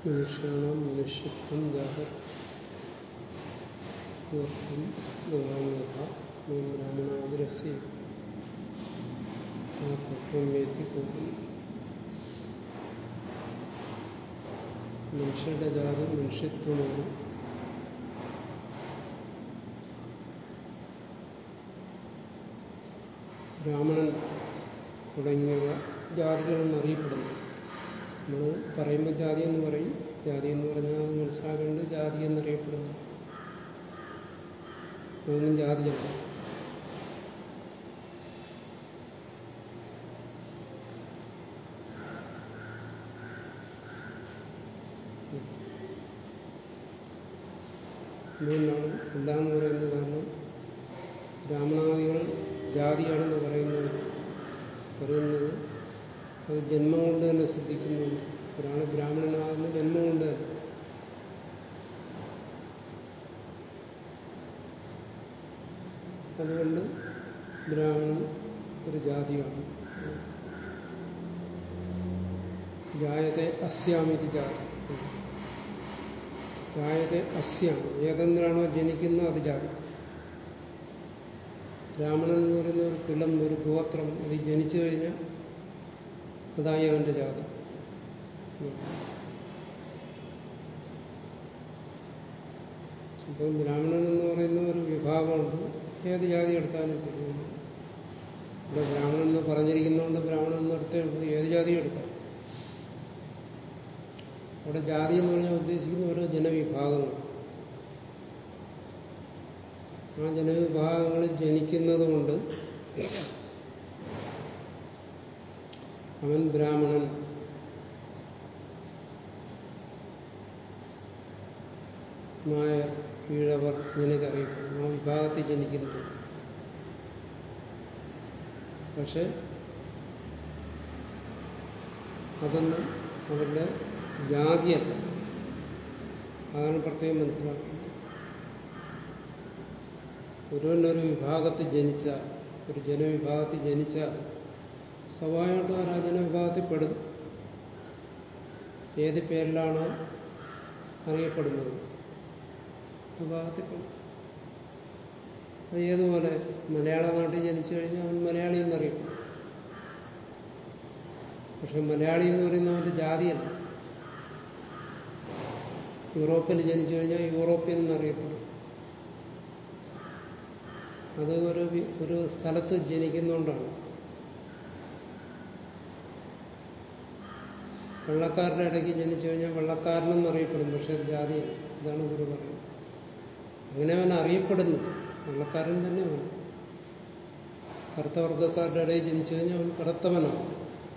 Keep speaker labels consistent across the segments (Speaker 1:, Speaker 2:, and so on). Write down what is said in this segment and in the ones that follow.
Speaker 1: മനുഷ്യാണാം മനുഷ്യത്വം ജാതം ഗൗരവ്യഥ ബ്രാഹ്മണാതിരസ്യ ആ തത്വം വേത്തി പോകുന്നു മനുഷ്യരുടെ ജാതി മനുഷ്യത്വമാണ് ബ്രാഹ്മണൻ തുടങ്ങിയവ ജാതികളെന്നറിയപ്പെടുന്നു നമ്മൾ പറയുമ്പോൾ ജാതി എന്ന് പറയും ജാതി എന്ന് പറഞ്ഞാൽ അത് മനസ്സിലാക്കേണ്ടത് ജാതി എന്നറിയപ്പെടുന്നു അതൊന്നും ജാതിയല്ല എന്തുകൊണ്ടാണ് എന്താന്ന് പറയുന്നത് കാരണം ബ്രാഹ്മണാദികൾ ജാതിയാണെന്ന് പറയുന്നത് പറയുന്നത് അത് ജന്മം കൊണ്ട് തന്നെ സിദ്ധിക്കുന്നുണ്ട് ഒരാൾ ബ്രാഹ്മണനാകുന്ന ജന്മം കൊണ്ട് തന്നെ അതുകൊണ്ട് ബ്രാഹ്മണൻ ഒരു ജാതിയാണ് ജായത്തെ അസ്യാമിതി ജാതി ജായത്തെ അസ്യാം ഏതെന്തിനാണോ ജനിക്കുന്നത് അത് ജാതി ബ്രാഹ്മണൻ എന്ന് പറയുന്ന ഒരു കുലം ഒരു ഗോത്രം അത് ജനിച്ചു കഴിഞ്ഞാൽ അതായി അവന്റെ ജാതി അപ്പം ബ്രാഹ്മണൻ എന്ന് പറയുന്ന ഒരു വിഭാഗമുണ്ട് ഏത് ജാതി എടുത്താലും ശരി ഇവിടെ ബ്രാഹ്മണൻ എന്ന് പറഞ്ഞിരിക്കുന്നതുകൊണ്ട് ബ്രാഹ്മണൻ എന്ന് എടുത്തേ ഉള്ളൂ ഏത് ജാതി എടുക്കാം അവിടെ ജാതി എന്ന് പറഞ്ഞാൽ ഉദ്ദേശിക്കുന്ന ഓരോ ജനവിഭാഗങ്ങൾ ആ ജനവിഭാഗങ്ങളിൽ ജനിക്കുന്നത് കൊണ്ട് അവൻ ബ്രാഹ്മണൻ നായർ ഈഴവർ ഇങ്ങനെയൊക്കെ അറിയപ്പെടുന്നു ആ വിഭാഗത്തിൽ ജനിക്കുന്നത് പക്ഷെ അതൊന്നും അവരുടെ ജാതിയല്ല അതാണ് പ്രത്യേകം മനസ്സിലാക്കുന്നത് ഒരുവനൊരു വിഭാഗത്തിൽ ജനിച്ചാൽ ഒരു ജനവിഭാഗത്തിൽ ജനിച്ചാൽ സ്വാഭാവികമായിട്ടും ആ ജനവിഭാഗത്തിൽ പെടും ഏത് പേരിലാണോ അറിയപ്പെടുന്നത് വിഭാഗത്തിൽ പെടും അത് ഏതുപോലെ മലയാള നാട്ടിൽ ജനിച്ചു കഴിഞ്ഞാൽ അവൻ മലയാളി എന്നറിയപ്പെടും പക്ഷെ മലയാളി എന്ന് പറയുന്നവന്റെ ജാതിയല്ല യൂറോപ്പിൽ ജനിച്ചു കഴിഞ്ഞാൽ യൂറോപ്യൻ എന്നറിയപ്പെടും അത് ഒരു ഒരു സ്ഥലത്ത് ജനിക്കുന്നതുകൊണ്ടാണ് വെള്ളക്കാരുടെ ഇടയ്ക്ക് ജനിച്ചു കഴിഞ്ഞാൽ വെള്ളക്കാരനെന്നറിയപ്പെടും പക്ഷെ അത് ജാതിയല്ല ഇതാണ് ഗുരു പറയുന്നത് അങ്ങനെ അവൻ അറിയപ്പെടുന്നു വെള്ളക്കാരൻ തന്നെ വേണം കറുത്ത വർഗക്കാരുടെ ഇടയിൽ ജനിച്ചു കഴിഞ്ഞാൽ അവൻ കറുത്തവനാണ്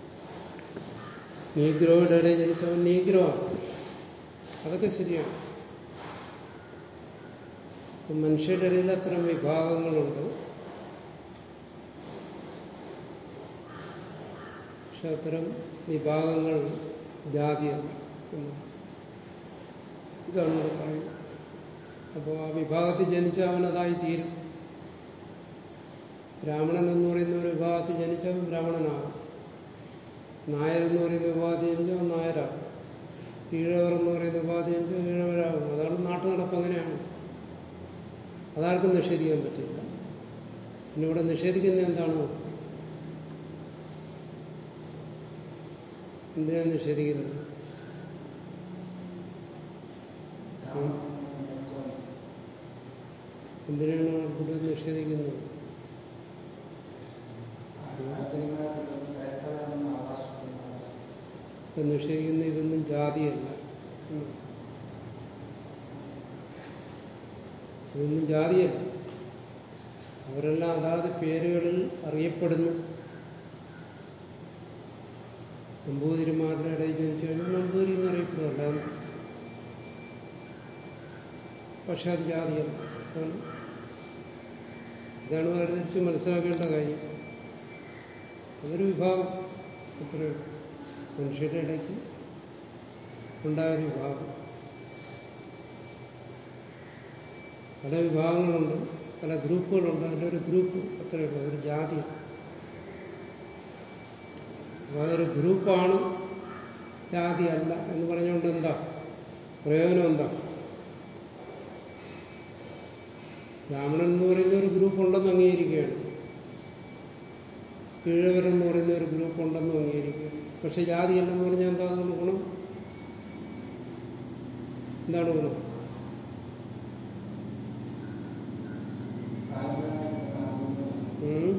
Speaker 1: നീഗ്രോയുടെ ഇടയിൽ ജനിച്ചവൻ നീഗ്രോ ആണ് അതൊക്കെ ശരിയാണ് മനുഷ്യരുടെ ഇടയിൽ അത്തരം വിഭാഗങ്ങളുണ്ട് പക്ഷെ അത്തരം വിഭാഗങ്ങൾ ജാതിയല്ല ഇതാണ് ഇവിടെ പറയുന്നത് അപ്പോൾ ആ വിഭാഗത്തിൽ ജനിച്ച അവനതായി തീരും ബ്രാഹ്മണൻ എന്ന് പറയുന്ന ഒരു വിഭാഗത്തിൽ ജനിച്ചവൻ ബ്രാഹ്മണനാകും നായർ എന്ന് പറയുന്ന വിഭാഗത്തിൽ ജനിച്ചവൻ നായരാകും ഈഴവർ എന്ന് പറയുന്ന വിഭാഗത്തിൽ ജനിച്ചവൻ ഈഴവരാകും അതാണ് നാട്ടു നടപ്പ് അങ്ങനെയാണ് അതാർക്കും നിഷേധിക്കാൻ പറ്റില്ല പിന്നെ ഇവിടെ നിഷേധിക്കുന്നത് എന്താണോ എന്തിനാണ് നിഷേധിക്കുന്നത് എന്തിനാണ് ഇവിടെ നിഷേധിക്കുന്നത് നിഷേധിക്കുന്ന ഇതൊന്നും ജാതിയല്ല ഇതൊന്നും ജാതിയല്ല അവരെല്ലാം അതാത് പേരുകളിൽ അറിയപ്പെടുന്നു നമ്പൂതിരിമാരുടെ ഇടയിൽ ജനിച്ചു കഴിഞ്ഞാൽ നമ്പൂതിരി എന്നറിയപ്പെടും അല്ലാതെ പക്ഷെ അത് ജാതിയല്ല അതാണ് ഇതാണ് വേർതിരിച്ച് മനസ്സിലാക്കേണ്ട കാര്യം അതൊരു വിഭാഗം അത്രയോ മനുഷ്യരുടെ ഇടയ്ക്ക് ഉണ്ടായൊരു വിഭാഗം പല വിഭാഗങ്ങളുണ്ട് പല ഗ്രൂപ്പുകളുണ്ട് അതിൻ്റെ ഒരു ഗ്രൂപ്പ് അത്രയേ ഉള്ളൂ ഒരു ജാതി അപ്പോൾ അതൊരു ഗ്രൂപ്പാണ് ജാതി അല്ല എന്ന് പറഞ്ഞുകൊണ്ട് എന്താ പ്രയോജനം എന്താ ബ്രാഹ്മണൻ എന്ന് പറയുന്ന ഒരു ഗ്രൂപ്പ് ഉണ്ടെന്ന് അംഗീകരിക്കുകയാണ് കീഴവരെന്ന് പറയുന്ന ഒരു ഗ്രൂപ്പ് ഉണ്ടെന്ന് അംഗീകരിക്കുക പക്ഷെ ജാതിയല്ലെന്ന് പറഞ്ഞാൽ എന്താ അതുകൊണ്ട് ഗുണം എന്താണ് ഗുണം ഉം?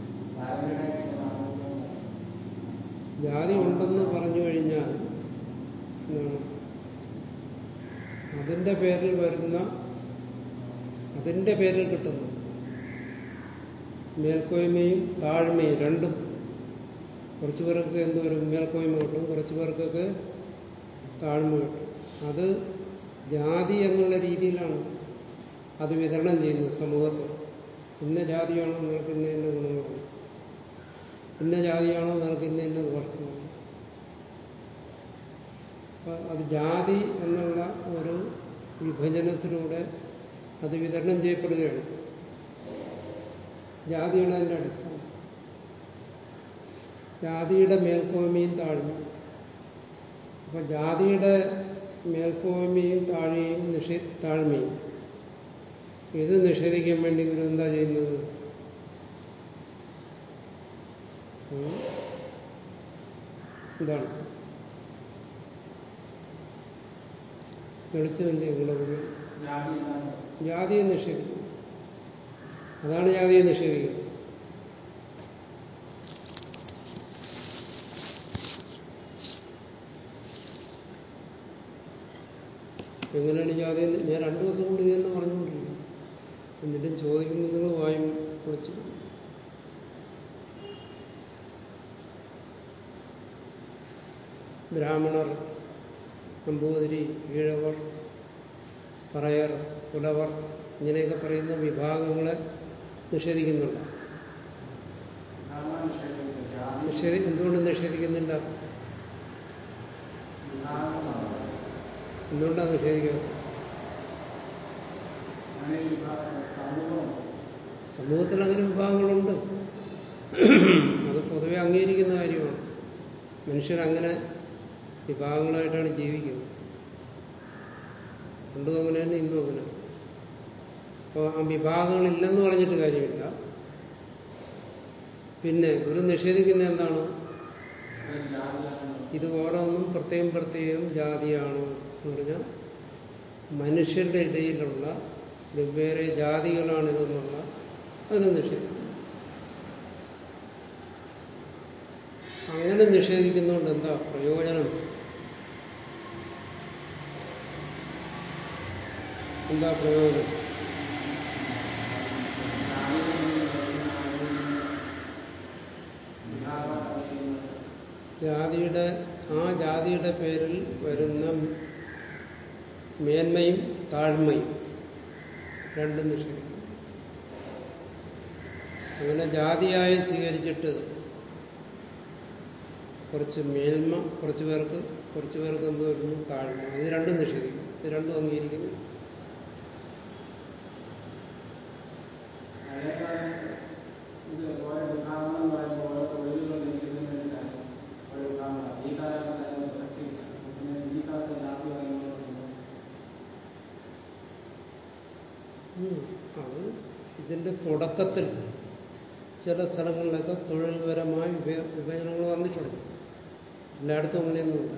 Speaker 1: ജാതി ഉണ്ടെന്ന് പറഞ്ഞു കഴിഞ്ഞാൽ എന്താണ് അതിന്റെ പേരിൽ വരുന്ന അതിന്റെ പേരിൽ കിട്ടുന്നു മേൽക്കോയ്മയും താഴ്മയും രണ്ടും കുറച്ചു പേർക്ക് എന്തോരും മേൽക്കോയ്മ കിട്ടും കുറച്ചു പേർക്കൊക്കെ താഴ്മ കിട്ടും അത് ജാതി എന്നുള്ള രീതിയിലാണ് അത് വിതരണം ചെയ്യുന്നത് സമൂഹത്തിൽ ഇന്ന ജാതിയാണോ നിങ്ങൾക്ക് ഇന്ന ഇന്ന ഗുണങ്ങളുണ്ട് ഇന്ന ജാതിയാണോ നിങ്ങൾക്ക് ഇന്ന ഇന്ന ദോഷങ്ങളുണ്ട് അപ്പൊ അത് ജാതി എന്നുള്ള ഒരു വിഭജനത്തിലൂടെ അത് വിതരണം ചെയ്യപ്പെടുകയാണ് ജാതിയാണ് അതിന്റെ അടിസ്ഥാനം ജാതിയുടെ മേൽക്കോയ്മയും താഴ്മയും അപ്പൊ ജാതിയുടെ മേൽക്കോയ്മയും താഴ്മയും നിഷേ താഴ്മയും ഇത് നിഷേധിക്കാൻ വേണ്ടി ഗുരു എന്താ ചെയ്യുന്നത് ഉം? എന്താണ് വെളിച്ചമില്ലേ ഗുണഗുണം ജാതിയെ നിഷേധിക്കും അതാണ് ജാതിയെ നിഷേധിക്കുന്നത് എങ്ങനെയാണ് ജാതി എന്ന് ഞാൻ രണ്ടു ദിവസം കൊണ്ട് ഇത് തന്നെ പറഞ്ഞുകൊണ്ടിരിക്കുന്നു എന്നിട്ടും ചോദിക്കുമ്പോൾ നിങ്ങൾ വായും പൊളിച്ചു ബ്രാഹ്മണർ നമ്പൂതിരി ഈഴവർ പറയർ പുലവർ ഇങ്ങനെയൊക്കെ പറയുന്ന വിഭാഗങ്ങളെ നിഷേധിക്കുന്നുണ്ട് നിഷേധി എന്തുകൊണ്ട് നിഷേധിക്കുന്നില്ല എന്തുകൊണ്ടാണ് നിഷേധിക്കാത്തത് സമൂഹത്തിൽ അങ്ങനെ വിഭാഗങ്ങളുണ്ട് അത് പൊതുവെ അംഗീകരിക്കുന്ന കാര്യമാണ് മനുഷ്യരങ്ങനെ വിഭാഗങ്ങളായിട്ടാണ് ജീവിക്കുന്നത് പണ്ടും അങ്ങനെ തന്നെ ഇന്നും അങ്ങനെ അപ്പോൾ ആ വിഭാഗങ്ങളില്ലെന്ന് പറഞ്ഞിട്ട് കാര്യമില്ല പിന്നെ ഗുരു നിഷേധിക്കുന്ന എന്താണ് ഇത് ഓരോന്നും പ്രത്യേകം പ്രത്യേകം ജാതിയാണ് എന്ന് പറഞ്ഞാൽ മനുഷ്യരുടെ ഇടയിലുള്ള വെവ്വേറെ ജാതികളാണിതെന്നുള്ള അതിനെ നിഷേധിക്കുന്നു അങ്ങനെ നിഷേധിക്കുന്നതുകൊണ്ട് എന്താ പ്രയോജനം എന്താ പ്രയോജനം ജാതിയുടെ ആ ജാതിയുടെ പേരിൽ വരുന്ന മേന്മയും താഴ്മയും രണ്ടും നിഷേധിക്കും അങ്ങനെ ജാതിയായി സ്വീകരിച്ചിട്ട് കുറച്ച് മേന്മ കുറച്ച് പേർക്ക് കുറച്ച് പേർക്ക് എന്ത് വരുന്നു താഴ്മ ഇത് രണ്ടും നിഷേധിക്കും ഇത് രണ്ടും അംഗീകരിക്കുന്നു
Speaker 2: ഇത് ഓരോ വിഭാഗങ്ങൾ എന്ന് പറയുമ്പോൾ ഓരോ തൊഴിലുകൾ ലഭിക്കുന്നതിന് വേണ്ടിയിട്ടാണ് ഓരോ വിഭാഗങ്ങൾ ഈ കാലഘട്ടത്തിൽ അതിന് പ്രസക്തിയില്ല പിന്നെ ഈ കാലത്ത് ജാതി പറയുന്നത്
Speaker 1: ഉം. അത് ഇതിന്റെ തുടക്കത്തിൽ ചില സ്ഥലങ്ങളിലൊക്കെ തൊഴിൽപരമായ വിഭ- വിഭജനങ്ങൾ വന്നിട്ടുണ്ട് എല്ലായിടത്തും അങ്ങനെയൊന്നുമില്ല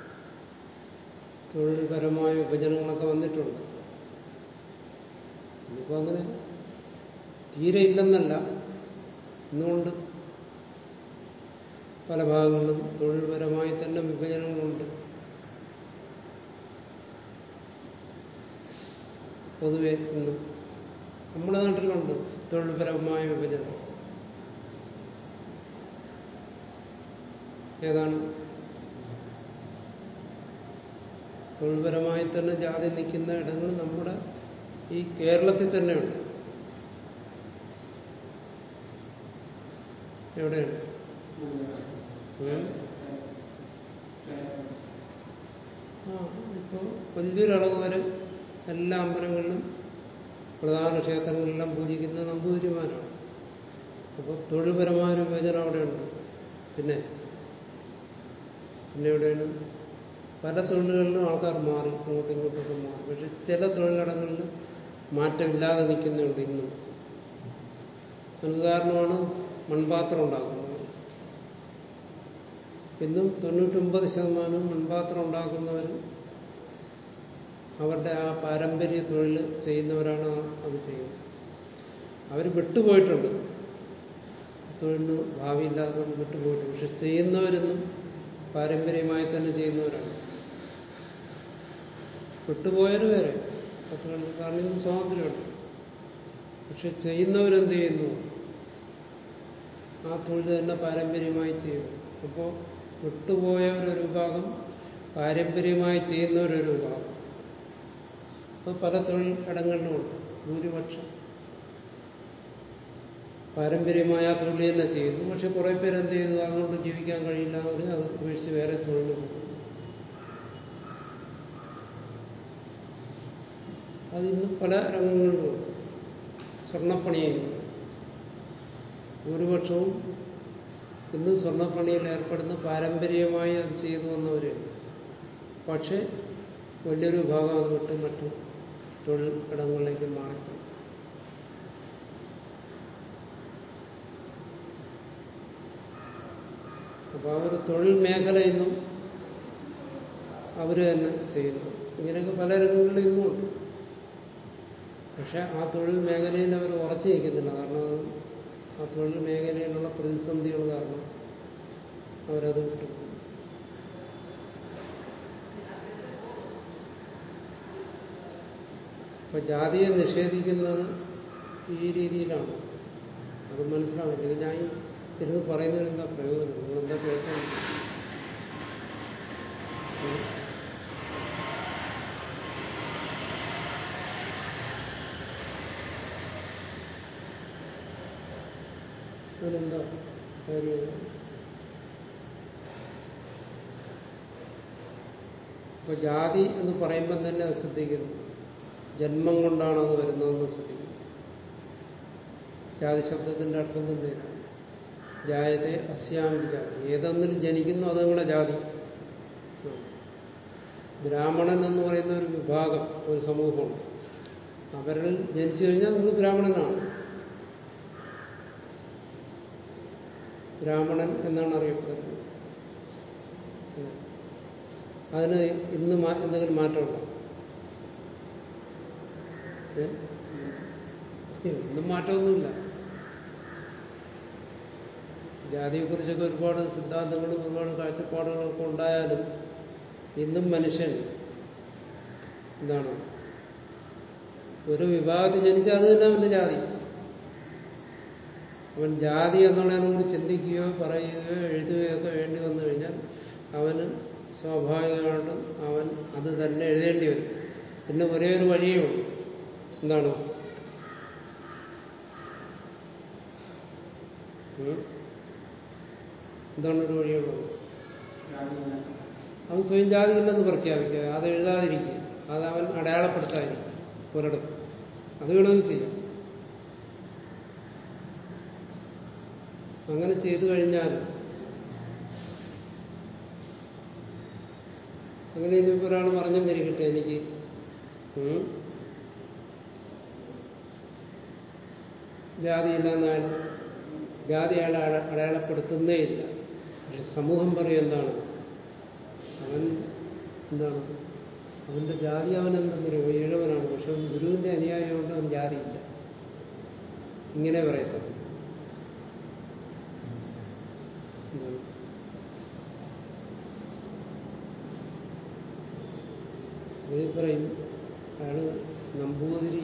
Speaker 1: തൊഴിൽപരമായ വിഭജനങ്ങളൊക്കെ വന്നിട്ടുണ്ട് ഇന്നിപ്പോ അങ്ങനെ തീരെ ഇല്ലെന്നല്ല ഇന്നുകൊണ്ട് പല ഭാഗങ്ങളിലും തൊഴിൽപരമായി തന്നെ വിഭജനങ്ങളുണ്ട് പൊതുവെ ഇന്നും നമ്മുടെ നാട്ടിലുണ്ട് തൊഴിൽപരമായ വിഭജനം ഏതാണ് തൊഴിൽപരമായി തന്നെ ജാതി നിൽക്കുന്ന ഇടങ്ങൾ നമ്മുടെ ഈ കേരളത്തിൽ തന്നെയുണ്ട് എവിടെയാണ് ഉം? ആ ഇപ്പോൾ വലിയൊരളവ് വരെ എല്ലാ അമ്പലങ്ങളിലും പ്രധാന ക്ഷേത്രങ്ങളിലെല്ലാം പൂജിക്കുന്ന നമ്പൂതിരിമാരാണ് അപ്പോൾ തൊഴിൽപരമായ ഒരു വിഭജനം അവിടെയുണ്ട് പിന്നെ പിന്നെ എവിടെയാണ് പല തൊഴിലുകളിലും ആൾക്കാർ മാറി അങ്ങോട്ടും ഇങ്ങോട്ടൊക്കെ മാറി പക്ഷെ ചില തൊഴിലിടങ്ങളിൽ മാറ്റമില്ലാതെ നിൽക്കുന്നുണ്ട് ഇന്നും അതിന് ഉദാഹരണമാണ് മൺപാത്രം ഉണ്ടാക്കുന്നത് ഇന്നും തൊണ്ണൂറ്റൊമ്പത് ശതമാനം മൺപാത്രം ഉണ്ടാക്കുന്നവർ അവരുടെ ആ പാരമ്പര്യ തൊഴിൽ ചെയ്യുന്നവരാണ് അത് ചെയ്യുന്നത് അവർ വിട്ടുപോയിട്ടുണ്ട് തൊഴിലിന് ഭാവിയില്ലാത്തവർ വിട്ടുപോയിട്ടുണ്ട് പക്ഷെ ചെയ്യുന്നവരൊന്നും പാരമ്പര്യമായി തന്നെ ചെയ്യുന്നവരാണ് വിട്ടുപോയവർ വേറെ പത്തുകളിൽ കാരണം ഇന്ന് സ്വാതന്ത്ര്യമുണ്ട് പക്ഷെ ചെയ്യുന്നവരെന്ത് ചെയ്യുന്നു ആ തൊഴിൽ തന്നെ പാരമ്പര്യമായി ചെയ്യുന്നു അപ്പോൾ വിട്ടുപോയവരൊരു വിഭാഗം പാരമ്പര്യമായി ചെയ്യുന്നവരൊരു വിഭാഗം അത് പല തൊഴിൽ ഇടങ്ങളിലുമുണ്ട് ഭൂരിപക്ഷം പാരമ്പര്യമായ ആ തൊഴിൽ തന്നെ ചെയ്യുന്നു പക്ഷെ കുറെ പേര് എന്ത് ചെയ്തു അതുകൊണ്ട് ജീവിക്കാൻ കഴിയില്ല എന്ന് പറഞ്ഞാൽ അത് ഉപേക്ഷിച്ച് വേറെ തൊഴിൽ പോകും അത് ഇന്ന് പല രംഗങ്ങളിലുമുണ്ട് സ്വർണ്ണപ്പണി ചെയ്യുന്നു ഭൂരിപക്ഷവും ഇന്ന് സ്വർണ്ണപ്പണിയിൽ ഏർപ്പെടുന്ന പാരമ്പര്യമായി അത് ചെയ്തു വന്നവരുണ്ട് പക്ഷെ വലിയൊരു വിഭാഗം അത് വിട്ട് മറ്റു തൊഴിൽ ഇടങ്ങളിലേക്ക് മാറിപ്പോയി അപ്പോൾ ആ ഒരു തൊഴിൽ മേഖല ഇന്നും അവർ തന്നെ ചെയ്യുന്നു ഇങ്ങനെയൊക്കെ പല രംഗങ്ങളിലും ഇന്നും ഉണ്ട് പക്ഷെ ആ തൊഴിൽ മേഖലയിൽ അവർ ഉറച്ചു നിൽക്കുന്നില്ല കാരണം അത് ആ തൊഴിൽ മേഖലയിലുള്ള പ്രതിസന്ധികൾ കാരണം അവരത് വിട്ടു അപ്പൊ ജാതിയെ നിഷേധിക്കുന്നത് ഈ രീതിയിലാണ് അത് മനസ്സിലാവില്ല ഞാൻ ഈ ഇരുന്ന് പറയുന്നതിന് എന്താ പ്രയോജനം നിങ്ങളെന്താ കേൾക്കാൻ അതിനെന്താ കാര്യം ഇപ്പൊ ജാതി എന്ന് പറയുമ്പം തന്നെ അത് ശ്രദ്ധിക്കുന്നു ജന്മം കൊണ്ടാണ് അത് വരുന്നതെന്ന് ശ്രദ്ധിക്കുന്നു ജാതി ശബ്ദത്തിന്റെ അർത്ഥം തന്നെയാണ് ജായതെ അസ്യാമിൽ ജാതി ഏതൊന്നിലും ജനിക്കുന്നു അത് നിങ്ങളുടെ ജാതി ബ്രാഹ്മണൻ എന്ന് പറയുന്ന ഒരു വിഭാഗം ഒരു സമൂഹമാണ് അവരിൽ ജനിച്ചു കഴിഞ്ഞാൽ നിങ്ങൾ ബ്രാഹ്മണനാണ് ബ്രാഹ്മണൻ എന്നാണ് അറിയപ്പെടുന്നത് അതിന് ഇന്ന് എന്തെങ്കിലും മാറ്റമുണ്ടോ ഇന്നും മാറ്റമൊന്നുമില്ല ജാതിയെക്കുറിച്ചൊക്കെ ഒരുപാട് സിദ്ധാന്തങ്ങളും ഒരുപാട് കാഴ്ചപ്പാടുകളൊക്കെ ഉണ്ടായാലും ഇന്നും മനുഷ്യൻ എന്താണ് ഒരു വിഭാഗത്തിൽ ജനിച്ചാൽ അത് തന്നെ അവന്റെ ജാതി അവൻ ജാതി എന്നുള്ളതിനോട് ചിന്തിക്കുകയോ പറയുകയോ എഴുതുകയോ ഒക്കെ വേണ്ടി വന്നു കഴിഞ്ഞാൽ അവന് സ്വാഭാവികമായിട്ടും അവൻ അത് തന്നെ എഴുതേണ്ടി വരും പിന്നെ ഒരേ ഒരു വഴിയേ ഉള്ളൂ എന്താണ് എന്താണ് ഒരു വഴിയുള്ളത് അവൻ സ്വയം ജാതി ഇല്ലെന്ന് പ്രഖ്യാപിക്കുക അത് എഴുതാതിരിക്കുക അത് അവൻ അടയാളപ്പെടുത്താതിരിക്കും ഒരിടത്ത് അത് വേണമെങ്കിൽ ചെയ്യാം അങ്ങനെ ചെയ്തു കഴിഞ്ഞാൽ അങ്ങനെ ഇനിയിപ്പോ ഒരാൾ പറഞ്ഞെന്നിരിക്കട്ടെ എനിക്ക് ജാതിയില്ലെന്ന് അയാൾ ജാതി അയാൾ അടയാളപ്പെടുത്തുന്നേ ഇല്ല പക്ഷെ സമൂഹം പറയും എന്താണ് അവൻ എന്താണ് അവന്റെ ജാതി അവൻ എന്തെന്നറിയോ ഏഴവനാണ് പക്ഷെ അവൻ ഗുരുവിന്റെ അനുയായമുകൊണ്ട് അവൻ ജാതിയില്ല ഇങ്ങനെ പറയത്തുള്ളൂ ഇത് പറയും അയാള് നമ്പൂതിരി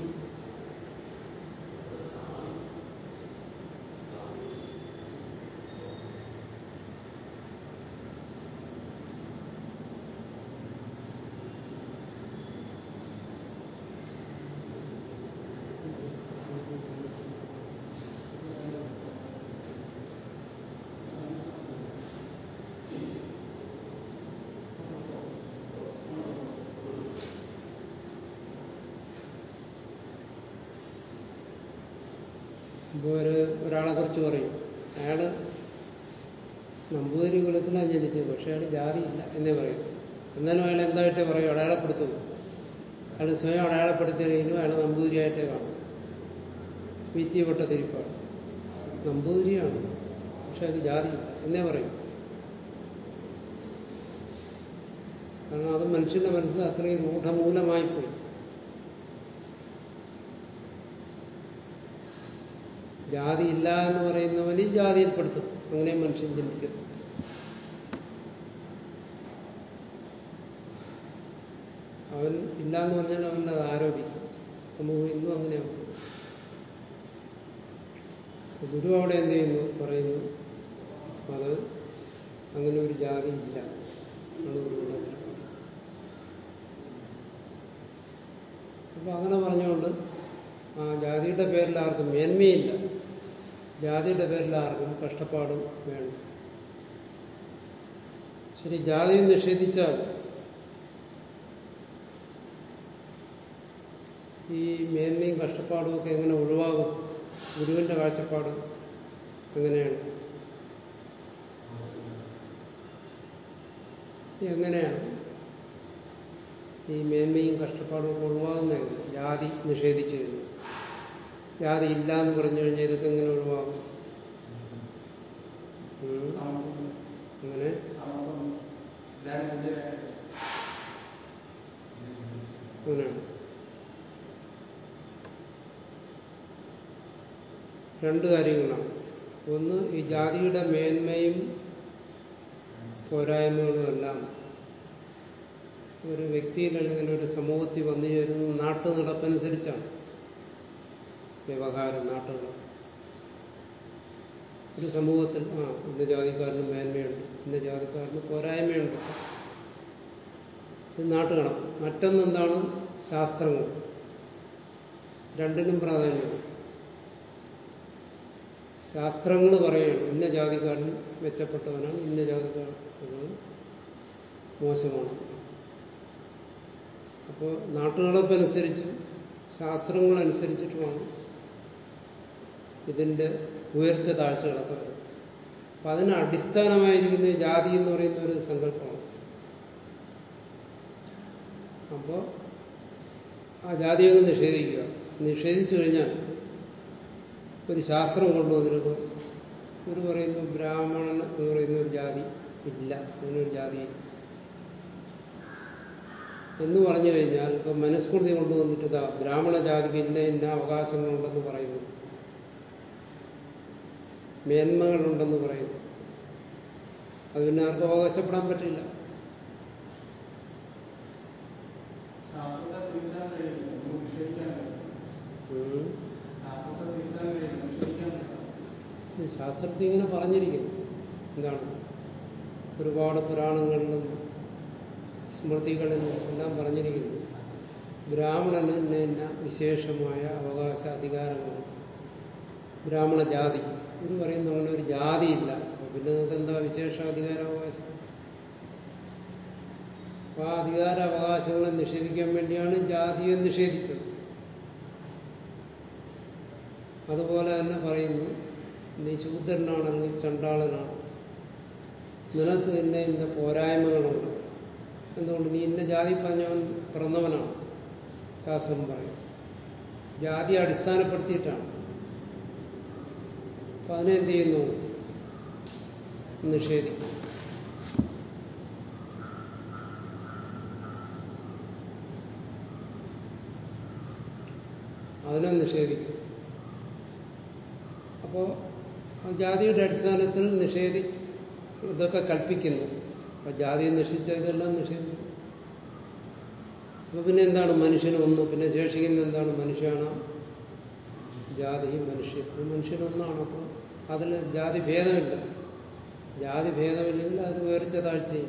Speaker 1: ഇപ്പോൾ ഒരു ഒരാളെ കുറിച്ച് പറയും അയാള് നമ്പൂതിരി കുലത്തിലാണ് ജനിച്ചത് പക്ഷെ അയാൾ ജാതിയില്ല എന്നേ പറയും എന്നാലും അയാൾ എന്തായിട്ടേ പറയും അടയാളപ്പെടുത്തും അയാൾ സ്വയം അടയാളപ്പെടുത്തിയെങ്കിലും അയാൾ നമ്പൂതിരിയായിട്ടേ കാണും വീറ്റിയപ്പെട്ട തിരിപ്പാണ് നമ്പൂതിരിയാണ് പക്ഷെ അത് ജാതി എന്നേ പറയും കാരണം അത് മനുഷ്യന്റെ മനസ്സിൽ അത്രയും രൂഢമൂലമായി പോയി ജാതി ഇല്ല എന്ന് പറയുന്നവന് ഈ ജാതിയിൽപ്പെടുത്തും അങ്ങനെ മനുഷ്യൻ ചിന്തിക്കുന്നു അവൻ ഇല്ല എന്ന് പറഞ്ഞാൽ അവൻ അത് ആരോപിക്കും സമൂഹം ഇന്നും അങ്ങനെയാണ് ഗുരു അവിടെ എന്ത് ചെയ്യുന്നു പറയുന്നു അത് അങ്ങനെ ഒരു ജാതി ഇല്ല ആണ് ഗുരുവിന്റെ നിലപാട് അപ്പൊ അങ്ങനെ പറഞ്ഞുകൊണ്ട് ആ ജാതിയുടെ പേരിൽ ആർക്കും മേന്മയില്ല ജാതിയുടെ പേരിൽ ആർക്കും കഷ്ടപ്പാടും വേണം ശരി ജാതി നിഷേധിച്ചാൽ ഈ മേന്മയും കഷ്ടപ്പാടും ഒക്കെ എങ്ങനെ ഒഴിവാകും ഗുരുവിന്റെ കാഴ്ചപ്പാട് എങ്ങനെയാണ് എങ്ങനെയാണ് ഈ മേന്മയും കഷ്ടപ്പാടും ഒക്കെ ഒഴിവാകുന്നത് ജാതി നിഷേധിച്ചു കഴിഞ്ഞു ജാതി ഇല്ല എന്ന് പറഞ്ഞു കഴിഞ്ഞാൽ ഇതൊക്കെ എങ്ങനെ ഒഴിവാകും ഉം.
Speaker 2: സമത്വം
Speaker 1: അങ്ങനെ
Speaker 2: സമത്വം എല്ലാവരും തുല്യരായിട്ട്
Speaker 1: അങ്ങനെയാണ് രണ്ട് കാര്യങ്ങളാണ് ഒന്ന് ഈ ജാതിയുടെ മേന്മയും പോരായ്മകളും എല്ലാം ഒരു വ്യക്തിയിൽ അല്ലെങ്കിൽ ഒരു സമൂഹത്തിൽ വന്നു ചേരുന്ന നാട്ടു നടപ്പനുസരിച്ചാണ് വ്യവഹാരം നാട്ടുകൾ ഒരു സമൂഹത്തിൽ ആ ഇന്ന ജാതിക്കാരന് മേന്മയുണ്ട് ഇന്ന ജാതിക്കാരന് പോരായ്മയുണ്ട് ഇത് നാട്ടുകണം മറ്റൊന്നെന്താണ് ശാസ്ത്രങ്ങൾ രണ്ടിനും പ്രാധാന്യമാണ് ശാസ്ത്രങ്ങൾ പറയുകയാണ് ഇന്ന ജാതിക്കാരൻ മെച്ചപ്പെട്ടവനാണ് ഇന്ന ജാതിക്കാരൻ മോശമാണ് അപ്പോൾ നാട്ടുനടപ്പനുസരിച്ചും ശാസ്ത്രങ്ങളനുസരിച്ചിട്ടുമാണ് ഇതിന്റെ ഉയർച്ച താഴ്ചകളൊക്കെ വരും അപ്പൊ അതിന് അടിസ്ഥാനമായിരിക്കുന്ന ഈ ജാതി എന്ന് പറയുന്ന ഒരു സങ്കല്പമാണ് അപ്പോൾ ആ ജാതിയൊക്കെ നിഷേധിക്കുക നിഷേധിച്ചു കഴിഞ്ഞാൽ ഒരു ശാസ്ത്രം കൊണ്ടുവന്നിട്ട് ഒരു പറയുന്നു ബ്രാഹ്മണൻ എന്ന് പറയുന്ന ഒരു ജാതി ഇല്ല അങ്ങനൊരു ജാതി ഇല്ല. എന്ന് പറഞ്ഞു കഴിഞ്ഞാൽ ഇപ്പൊ മനുസ്മൃതി കൊണ്ടുവന്നിട്ട് ഇതാ ബ്രാഹ്മണ ജാതിക്ക് ഇന്ന ഇന്ന അവകാശങ്ങളുണ്ടെന്ന് പറയുന്നു മേന്മകളുണ്ടെന്ന് പറയുന്നു അത് പിന്നെ ആർക്കും അവകാശപ്പെടാൻ പറ്റില്ല
Speaker 2: ശാസ്ത്രത്തെ തിരുത്താൻ കഴിയില്ല നമുക്ക് നിഷേധിക്കാൻ കഴിയില്ല
Speaker 1: ഉം.
Speaker 2: ശാസ്ത്രത്തെ തിരുത്താൻ കഴിയില്ല നിഷേധിക്കാൻ കഴിയില്ല
Speaker 1: ഈ ശാസ്ത്രത്തിൽ ഇങ്ങനെ പറഞ്ഞിരിക്കുന്നു എന്താണ് ഒരുപാട് പുരാണങ്ങളിലും സ്മൃതികളിലും എല്ലാം പറഞ്ഞിരിക്കുന്നു ബ്രാഹ്മണന് ഇന്ന ഇന്ന വിശേഷമായ അവകാശ അധികാരമാണ് ബ്രാഹ്മണ ജാതി ഒരു പറയുന്ന അങ്ങനെ ഒരു ജാതിയില്ല അപ്പൊ പിന്നെ നിങ്ങൾക്ക് എന്താ വിശേഷ അധികാരാവകാശം അപ്പൊ ആ അധികാരാവകാശങ്ങളെ നിഷേധിക്കാൻ വേണ്ടിയാണ് ജാതിയെ നിഷേധിച്ചത് അതുപോലെ തന്നെ പറയുന്നു നീ ശൂദ്രനാണെങ്കിൽ ചണ്ടാളനാണ് നിനക്ക് ഇന്ന ഇന്ന പോരായ്മകളുണ്ട് എന്തുകൊണ്ട് നീ ഇന്ന ജാതി പറഞ്ഞവൻ പിറന്നവനാണ് ശാസ്ത്രം പറയും ജാതി അടിസ്ഥാനപ്പെടുത്തിയിട്ടാണ് അപ്പൊ അതിനെന്ത് ചെയ്യുന്നു നിഷേധിക്കും അതിനെ നിഷേധിക്കും അപ്പോ ആ ജാതിയുടെ അടിസ്ഥാനത്തിൽ നിഷേധി ഇതൊക്കെ കൽപ്പിക്കുന്നു അപ്പൊ ജാതിയെ നിഷിച്ച ഇതെല്ലാം നിഷേധിക്കും അപ്പൊ പിന്നെ എന്താണ് മനുഷ്യന് ഒന്ന് പിന്നെ ശേഷിക്കുന്ന എന്താണ് മനുഷ്യനാണ് ജാതി മനുഷ്യത്വം മനുഷ്യനൊന്നാണ് അപ്പോൾ അതിൽ ജാതി ഭേദമില്ല ജാതി ഭേദമില്ലെങ്കിൽ അതിന് ഉയർച്ച താഴ്ചയില്ല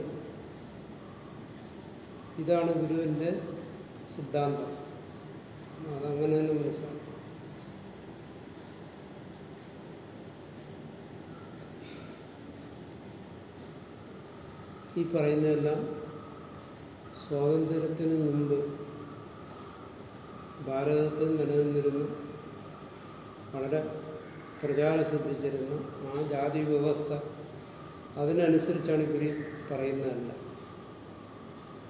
Speaker 1: ഇതാണ് ഗുരുവിന്റെ സിദ്ധാന്തം അതങ്ങനെ തന്നെ മനസ്സിലാക്കും ഈ പറയുന്നതെല്ലാം സ്വാതന്ത്ര്യത്തിന് മുമ്പ് ഭാരതത്തിൽ നിലനിന്നിരുന്ന വളരെ പ്രചാരം ശ്രദ്ധിച്ചിരുന്ന ആ ജാതി വ്യവസ്ഥ അതിനനുസരിച്ചാണ് ഗുരു പറയുന്നതല്ല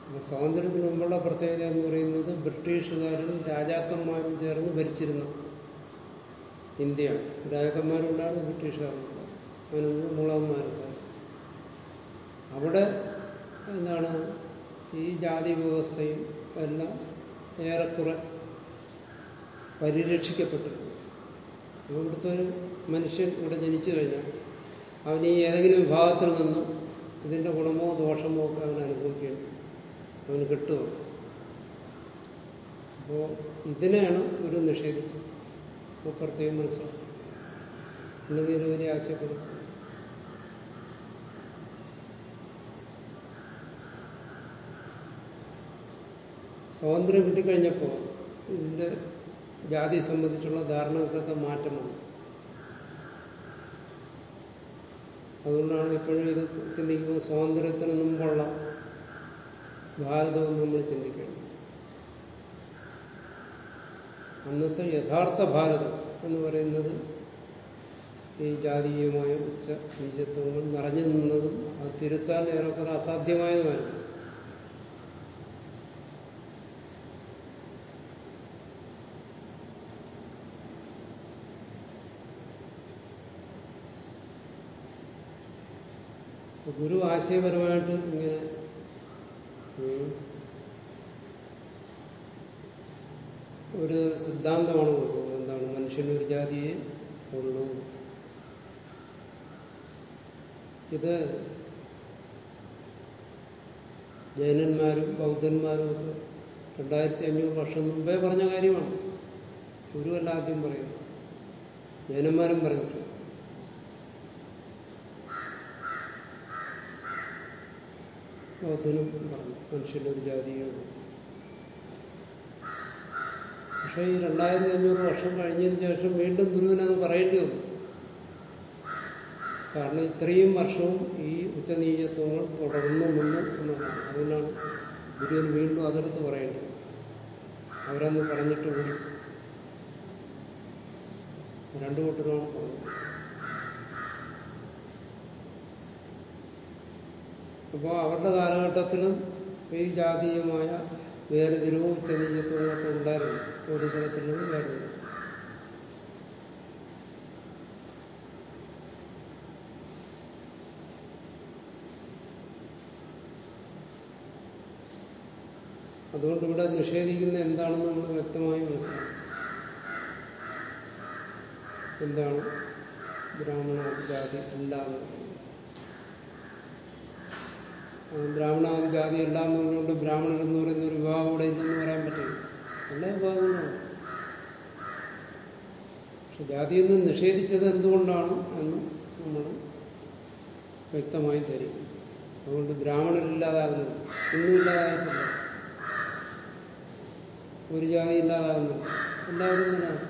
Speaker 1: അപ്പൊ സ്വാതന്ത്ര്യത്തിന് മുമ്പുള്ള പ്രത്യേകത എന്ന് പറയുന്നത് ബ്രിട്ടീഷുകാരും രാജാക്കന്മാരും ചേർന്ന് ഭരിച്ചിരുന്ന ഇന്ത്യയാണ് രാജാക്കന്മാരുണ്ടായിരുന്നു ബ്രിട്ടീഷുകാരുണ്ടായിരുന്നു അതിനൊന്നും മുളകന്മാരുണ്ടായിരുന്നു അവിടെ എന്താണ് ഈ ജാതി വ്യവസ്ഥയും എല്ലാം ഏറെക്കുറെ പരിരക്ഷിക്കപ്പെട്ടിരുന്നു അപ്പോൾ ഇവിടുത്തെ ഒരു മനുഷ്യൻ ഇവിടെ ജനിച്ചു കഴിഞ്ഞാൽ അവൻ ഈ ഏതെങ്കിലും വിഭാഗത്തിൽ നിന്നും ഇതിന്റെ ഗുണമോ ദോഷമോ ഒക്കെ അവൻ അനുഭവിക്കേണ്ടി അവന് കിട്ടുക അപ്പോൾ ഇതിനെയാണ് ഒരു നിഷേധിച്ചത് അപ്പോൾ പ്രത്യേകം മനസ്സിലാക്കും അല്ലെങ്കിൽ ഇതിന് വലിയ ആശയപ്പെടും സ്വാതന്ത്ര്യം കിട്ടിക്കഴിഞ്ഞപ്പോൾ ഇതിന്റെ ജാതി സംബന്ധിച്ചുള്ള ധാരണകൾക്കൊക്കെ മാറ്റം വന്നു അതുകൊണ്ടാണ് ഇപ്പോഴും ഇത് ചിന്തിക്കുമ്പോൾ സ്വാതന്ത്ര്യത്തിന് മുമ്പുള്ള ഭാരതവും നമ്മൾ ചിന്തിക്കേണ്ടത് അന്നത്തെ യഥാർത്ഥ ഭാരതം എന്ന് പറയുന്നത് ഈ ജാതീയമായ ഉച്ച ബീജത്വങ്ങൾ നിറഞ്ഞു നിന്നതും അത് തിരുത്താൻ ഏറെക്കുറെ അസാധ്യമായതുമായിരുന്നു ഗുരു ആശയപരമായിട്ട് ഇങ്ങനെ ഉം, ഒരു സിദ്ധാന്തമാണ് കൊടുക്കുന്നത് എന്താണ് മനുഷ്യനൊരു ജാതിയെ ഉള്ളൂ ഇത് ജൈനന്മാരും ബൗദ്ധന്മാരും ഒക്കെ രണ്ടായിരത്തി അഞ്ഞൂറ് വർഷം മുമ്പേ പറഞ്ഞ കാര്യമാണ് ഗുരുവല്ല ആദ്യം പറയുന്നത് ജൈനന്മാരും പറഞ്ഞിട്ടുണ്ട് ബൗദ്ധനും പറഞ്ഞു മനുഷ്യന്റെ ജാതിയുള്ളൂ പക്ഷേ ഈ രണ്ടായിരത്തി അഞ്ഞൂറ് വർഷം കഴിഞ്ഞതിന് ശേഷം വീണ്ടും ഗുരുവിനത് പറയേണ്ടി വന്നു കാരണം ഇത്രയും വർഷവും ഈ ഉച്ചനീചത്വങ്ങൾ തുടർന്നു നിന്നു എന്നുള്ളതാണ് അതുകൊണ്ടാണ് ഗുരുവിന് വീണ്ടും അതെടുത്ത് പറയേണ്ടി വന്നത് അവരന്ന് പറഞ്ഞിട്ട് കൂടി രണ്ടു കൂട്ടരുമാണ് പറഞ്ഞത് അപ്പോൾ അവരുടെ കാലഘട്ടത്തിലും ഈ ജാതീയമായ വേർതിരിവും ഉച്ചനീചത്വവും ഒക്കെ ഉണ്ടായിരുന്നു ഒരു തരത്തിലും ഉണ്ടായിരുന്നു അതുകൊണ്ട് ഇവിടെ നിഷേധിക്കുന്ന എന്താണെന്ന് നമ്മൾ വ്യക്തമായി മനസ്സിലാക്കും എന്താണ് ബ്രാഹ്മണാദിജാതി അല്ല എന്ന് പറയുന്നത് അത് ബ്രാഹ്മണാദിജാതി അല്ല എന്ന് പറഞ്ഞുകൊണ്ട് ബ്രാഹ്മണർ എന്ന് പറയുന്ന ഒരു വിഭാഗം ഇവിടെ ഇല്ലെന്ന് പറയാൻ പറ്റില്ല എല്ലാ വിഭാഗങ്ങളുമാണ് പക്ഷെ ജാതിയിൽ നിന്ന് നിഷേധിച്ചത് എന്തുകൊണ്ടാണ് എന്ന് നമ്മൾ വ്യക്തമായി ധരിക്കും അതുകൊണ്ട് ബ്രാഹ്മണരില്ലാതാകുന്നു ഇന്നും ഇല്ലാതായിട്ടില്ല ഒരു ജാതി ഇല്ലാതാകുന്നില്ല എല്ലാവരും ഇങ്ങനെയാണ്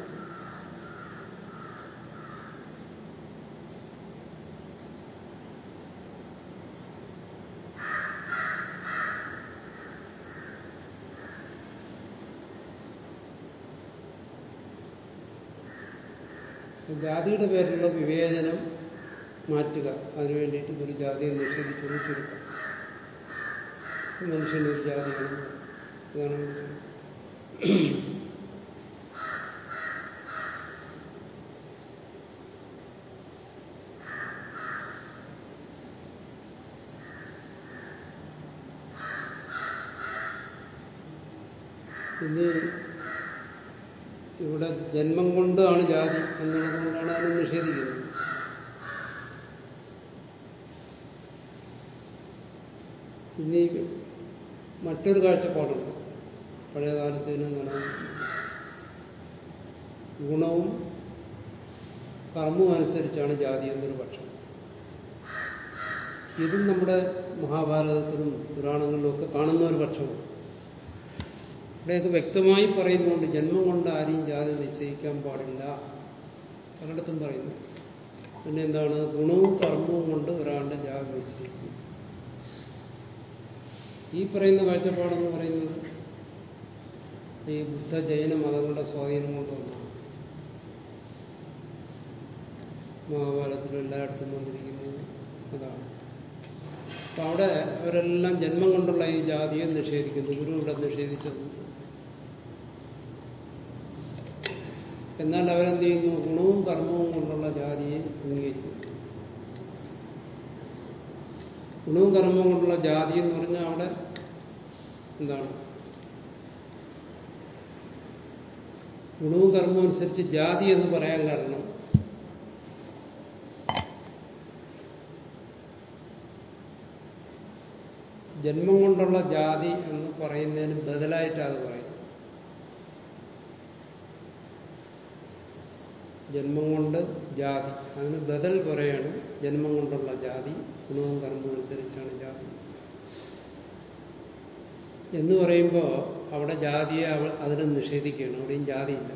Speaker 1: ജാതിയുടെ പേരിലുള്ള വിവേചനം മാറ്റുക അതിനു വേണ്ടിയിട്ട് ഒരു ജാതിയെ നിഷേധിച്ചു ചുരുക്കം മനുഷ്യന്റെ ഒരു ജാതിയാണ് ഇതാണ് മനുഷ്യൻ ഇനി ഇവിടെ ജന്മം കൊണ്ടാണ് ജാതി എന്നുള്ളത് കൊണ്ടാണ് അതിനെ നിഷേധിക്കുന്നത് ഇനി മറ്റൊരു കാഴ്ചപ്പാടുണ്ട് പഴയ കാലത്ത് തന്നെ നിലനിൽക്കുന്നു ഗുണവും കർമ്മവും അനുസരിച്ചാണ് ജാതി എന്നൊരു പക്ഷം ഇതും നമ്മുടെ മഹാഭാരതത്തിലും പുരാണങ്ങളിലും ഒക്കെ കാണുന്ന ഒരു പക്ഷമാണ് ഇവിടെയൊക്കെ വ്യക്തമായി പറയുന്നുണ്ട് ജന്മം കൊണ്ട് ആരെയും ജാതി നിശ്ചയിക്കാൻ പാടില്ല പലയിടത്തും പറയുന്നു പിന്നെ എന്താണ് ഗുണവും കർമ്മവും കൊണ്ട് ഒരാളുടെ ജാതി നിശ്ചയിക്കും ഈ പറയുന്ന കാഴ്ചപ്പാടെന്ന് പറയുന്നത് ഈ ബുദ്ധ ജൈന മതങ്ങളുടെ സ്വാധീനം കൊണ്ട് വന്നതാണ് മഹാഭാരതത്തിൽ എല്ലായിടത്തും വന്നിരിക്കുന്നത് അതാണ് അപ്പൊ അവിടെ അവരെല്ലാം ജന്മം കൊണ്ടുള്ള ഈ ജാതിയെ നിഷേധിക്കുന്നു ഗുരു ഇവിടെ നിഷേധിച്ചത് എന്നാൽ അവരെന്ത് ചെയ്യുന്നു ഗുണവും കർമ്മവും കൊണ്ടുള്ള ജാതിയെ അംഗീകരിക്കുന്നു ഗുണവും കർമ്മവും കൊണ്ടുള്ള ജാതി എന്ന് പറഞ്ഞാൽ അവിടെ എന്താണ് ഗുണവും കർമ്മവും അനുസരിച്ച് ജാതി എന്ന് പറയാൻ കാരണം ജന്മം കൊണ്ടുള്ള ജാതി എന്ന് പറയുന്നതിന് ബദലായിട്ടാണ് അത് പറയുന്നത് ജന്മം കൊണ്ട് ജാതി അതിന് ബദൽ പറയാണ് ജന്മം കൊണ്ടുള്ള ജാതി ഗുണവും കർമ്മവും അനുസരിച്ചാണ് ജാതി എന്ന് പറയുമ്പോൾ അവിടെ ജാതിയെ അവ അതിനെ നിഷേധിക്കുകയാണ് അവിടെയും ജാതിയില്ല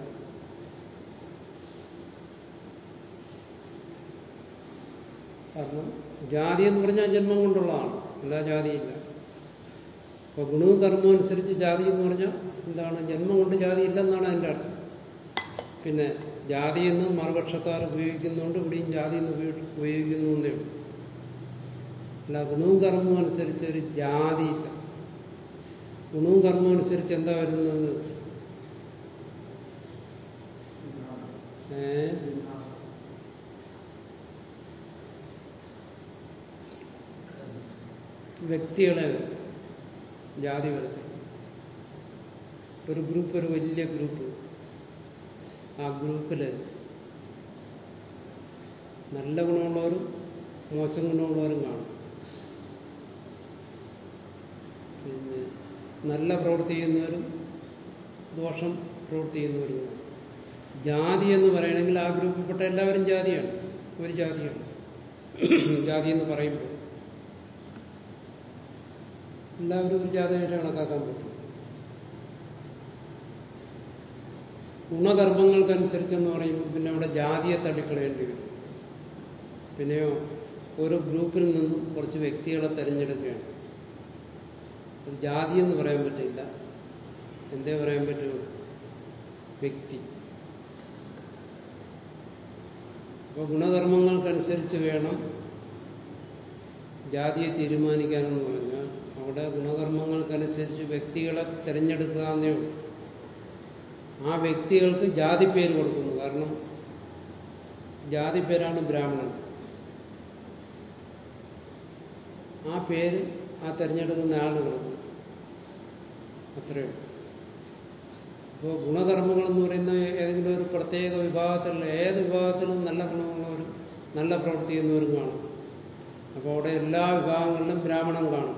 Speaker 1: കാരണം ജാതി എന്ന് പറഞ്ഞാൽ ജന്മം കൊണ്ടുള്ളതാണ് അല്ല ജാതിയില്ല അപ്പൊ ഗുണവും കർമ്മവും അനുസരിച്ച് ജാതി എന്ന് പറഞ്ഞാൽ എന്താണ് ജന്മം കൊണ്ട് ജാതി ഇല്ലെന്നാണ് അതിൻ്റെ അർത്ഥം പിന്നെ ജാതി എന്ന് മറുപക്ഷക്കാർ ഉപയോഗിക്കുന്നുണ്ട് ഇവിടെയും ജാതി എന്ന് ഉപയോഗി- ഉപയോഗിക്കുന്നു എന്നേ ഉള്ളൂ അല്ല ഗുണവും കർമ്മവും അനുസരിച്ച് ഒരു ജാതി ഇല്ല ഗുണവും കർമ്മവും അനുസരിച്ച് എന്താ വരുന്നത് ഏ വ്യക്തികളെ ജാതി വരുത്തി ഒരു ഗ്രൂപ്പ് ഒരു വലിയ ഗ്രൂപ്പ് ആ ഗ്രൂപ്പില് നല്ല ഗുണമുള്ളവരും മോശം ഗുണമുള്ളവരും കാണും പിന്നെ നല്ല പ്രവൃത്തി ചെയ്യുന്നവരും ദോഷം പ്രവൃത്തി ചെയ്യുന്നവരും കാണും ജാതി എന്ന് പറയണമെങ്കിൽ ആ ഗ്രൂപ്പിൽപ്പെട്ട എല്ലാവരും ജാതിയാണ് ഒരു ജാതിയാണ് ജാതി എന്ന് പറയുമ്പോൾ എല്ലാവരും ഒരു ജാതിയായിട്ട് കണക്കാക്കാൻ പറ്റും ഗുണകർമ്മങ്ങൾക്കനുസരിച്ചെന്ന് പറയുമ്പോൾ പിന്നെ അവിടെ ജാതിയെ തള്ളിക്കളയേണ്ടി വരും പിന്നെയോ ഓരോ ഗ്രൂപ്പിൽ നിന്നും കുറച്ച് വ്യക്തികളെ തിരഞ്ഞെടുക്കുകയാണ് അത് ജാതി എന്ന് പറയാൻ പറ്റില്ല എന്തേ പറയാൻ പറ്റുമോ വ്യക്തി അപ്പോൾ ഗുണകർമ്മങ്ങൾക്കനുസരിച്ച് വേണം ജാതിയെ തീരുമാനിക്കാനെന്ന് പറഞ്ഞാൽ അവിടെ ഗുണകർമ്മങ്ങൾക്കനുസരിച്ച് വ്യക്തികളെ തിരഞ്ഞെടുക്കുക എന്നേ ഉള്ളൂ ആ വ്യക്തികൾക്ക് ജാതി പേര് കൊടുക്കുന്നു കാരണം ജാതി പേരാണ് ബ്രാഹ്മണൻ ആ പേര് ആ തിരഞ്ഞെടുക്കുന്ന ആളിന് കൊടുക്കുന്നു അത്രയേ ഉള്ളൂ അപ്പോൾ ഗുണകർമ്മങ്ങൾ എന്ന് പറയുന്ന ഏതെങ്കിലും ഒരു പ്രത്യേക വിഭാഗത്തിലുള്ള ഏത് വിഭാഗത്തിലും നല്ല ഗുണമുള്ളവരും നല്ല പ്രവൃത്തി ചെയ്യുന്നവരും കാണും അപ്പോൾ അവിടെ എല്ലാ വിഭാഗങ്ങളിലും ബ്രാഹ്മണൻ കാണും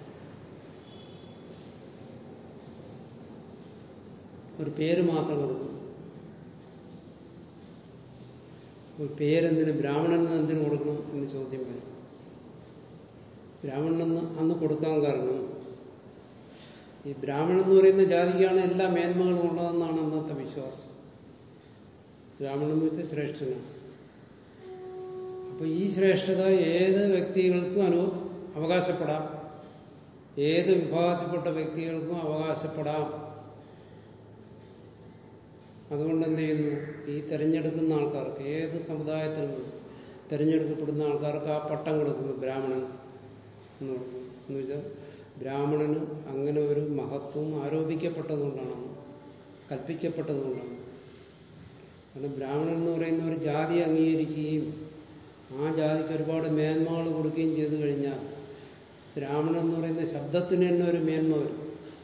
Speaker 1: ഒരു പേര് മാത്രം കൊടുക്കും ഒരു പേരെന്തിന് ബ്രാഹ്മണന് എന്തിനു കൊടുക്കണം എന്ന് ചോദ്യം വരും ബ്രാഹ്മണനെന്ന് അന്ന് കൊടുക്കാൻ കാരണം ഈ ബ്രാഹ്മണൻ എന്ന് പറയുന്ന ജാതിക്കാണ് എല്ലാ മേന്മകളും ഉള്ളതെന്നാണ് അന്നത്തെ വിശ്വാസം ബ്രാഹ്മണൻ എന്ന് വെച്ചാൽ ശ്രേഷ്ഠനാണ് അപ്പൊ ഈ ശ്രേഷ്ഠത ഏത് വ്യക്തികൾക്കും അനു അവകാശപ്പെടാം ഏത് വിഭാഗത്തിൽപ്പെട്ട വ്യക്തികൾക്കും അവകാശപ്പെടാം അതുകൊണ്ട് എന്ത് ചെയ്യുന്നു ഈ തിരഞ്ഞെടുക്കുന്ന ആൾക്കാർക്ക് ഏത് സമുദായത്തിൽ നിന്നും തിരഞ്ഞെടുക്കപ്പെടുന്ന ആൾക്കാർക്ക് ആ പട്ടം കൊടുക്കുന്നു ബ്രാഹ്മണൻ എന്ന് പറഞ്ഞു എന്ന് വെച്ചാൽ ബ്രാഹ്മണന് അങ്ങനെ ഒരു മഹത്വം ആരോപിക്കപ്പെട്ടതുകൊണ്ടാണ് കൽപ്പിക്കപ്പെട്ടതുകൊണ്ടാണ് കാരണം ബ്രാഹ്മണൻ എന്ന് പറയുന്ന ഒരു ജാതി അംഗീകരിക്കുകയും ആ ജാതിക്ക് ഒരുപാട് മേന്മകൾ കൊടുക്കുകയും ചെയ്തു കഴിഞ്ഞാൽ ബ്രാഹ്മണൻ എന്ന് പറയുന്ന ശബ്ദത്തിന് തന്നെ ഒരു മേന്മ വരും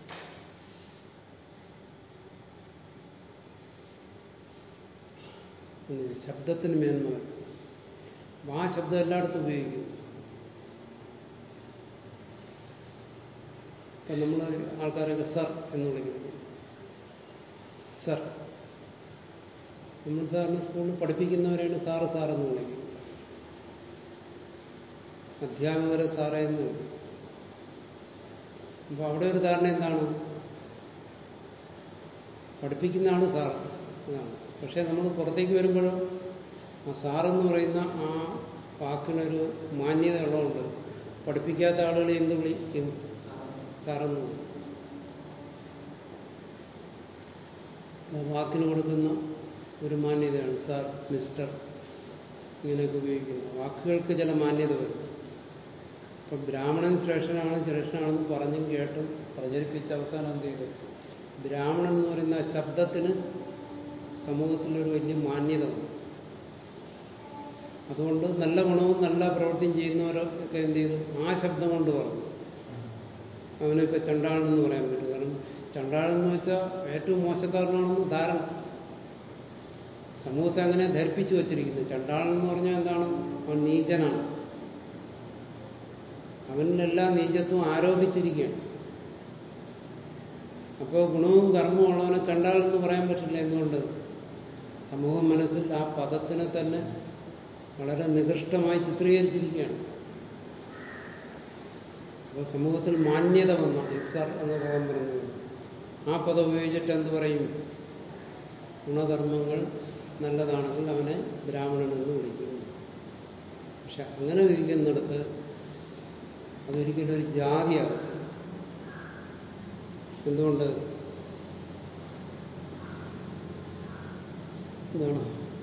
Speaker 1: ഉം, ശബ്ദത്തിന് മേന്മ വരും അപ്പൊ ആ ശബ്ദം എല്ലായിടത്തും ഉപയോഗിക്കും ഇപ്പൊ നമ്മൾ ആൾക്കാരൊക്കെ സർ എന്ന് വിളിക്കുന്നു സർ നമ്മൾ സാറിന് സ്കൂളിൽ പഠിപ്പിക്കുന്നവരെയാണ് സാറ് സാർ എന്ന് വിളിക്കുന്നത് അധ്യാപകരെ സാറേ എന്ന് വിളിക്കും അപ്പൊ അവിടെ ഒരു ധാരണ എന്താണ് പഠിപ്പിക്കുന്ന ആള് സാർ എന്നാണ് പക്ഷെ നമ്മൾ പുറത്തേക്ക് വരുമ്പോഴോ ആ സാറെന്ന് പറയുന്ന ആ വാക്കിനൊരു മാന്യത ഉള്ളതുകൊണ്ട് പഠിപ്പിക്കാത്ത ആളുകളെ എന്ത് വിളിക്കും സാറെന്ന് വിളിക്കും ആ വാക്കിന് കൊടുക്കുന്ന ഒരു മാന്യതയാണ് സാർ മിസ്റ്റർ ഇങ്ങനെയൊക്കെ ഉപയോഗിക്കുന്നത് വാക്കുകൾക്ക് ചില മാന്യത വരും ഇപ്പൊ ബ്രാഹ്മണൻ ശ്രേഷ്ഠനാണ് ശ്രേഷ്ഠനാണെന്ന് പറഞ്ഞും കേട്ടും പ്രചരിപ്പിച്ച അവസാനം എന്ത് ചെയ്തു ബ്രാഹ്മണൻ എന്ന് പറയുന്ന ആ ശബ്ദത്തിന് സമൂഹത്തിലൊരു വലിയ മാന്യത വന്നു അതുകൊണ്ട് നല്ല ഗുണവും നല്ല പ്രവൃത്തിയും ചെയ്യുന്നവരൊക്കെ എന്ത് ചെയ്തു ആ ശബ്ദം കൊണ്ട് പറഞ്ഞു അവനിപ്പോ ചണ്ടാളെന്ന് പറയാൻ പറ്റും കാരണം ചണ്ടാളെന്ന് വെച്ചാൽ ഏറ്റവും മോശക്കാരനാണെന്ന് ധാരണ സമൂഹത്തെ അങ്ങനെ ധരിപ്പിച്ചു വച്ചിരിക്കുന്നു ചണ്ടാളൻ എന്ന് പറഞ്ഞാൽ എന്താണ് അവൻ നീചനാണ് അവനിലെല്ലാം നീചത്വം ആരോപിച്ചിരിക്കുകയാണ് അപ്പോൾ ഗുണവും കർമ്മവും ഉള്ളവനെ ചണ്ടാളൻ എന്ന് പറയാൻ പറ്റില്ല എന്തുകൊണ്ട് സമൂഹം മനസ്സിൽ ആ പദത്തിനെ തന്നെ വളരെ നികൃഷ്ടമായി ചിത്രീകരിച്ചിരിക്കുകയാണ് അപ്പോൾ സമൂഹത്തിൽ മാന്യത വന്ന ഇസർ എന്ന പദം പറഞ്ഞു ആ പദം ഉപയോഗിച്ചിട്ട് എന്ത് പറയും ഗുണകർമ്മങ്ങൾ നല്ലതാണെങ്കിൽ അവനെ ബ്രാഹ്മണൻ എന്ന് വിളിക്കുന്നു പക്ഷെ അങ്ങനെ വിളിക്കുന്നിടത്ത് അതൊരിക്കലും ഒരു ജാതിയാകും എന്തുകൊണ്ട് എന്താണ്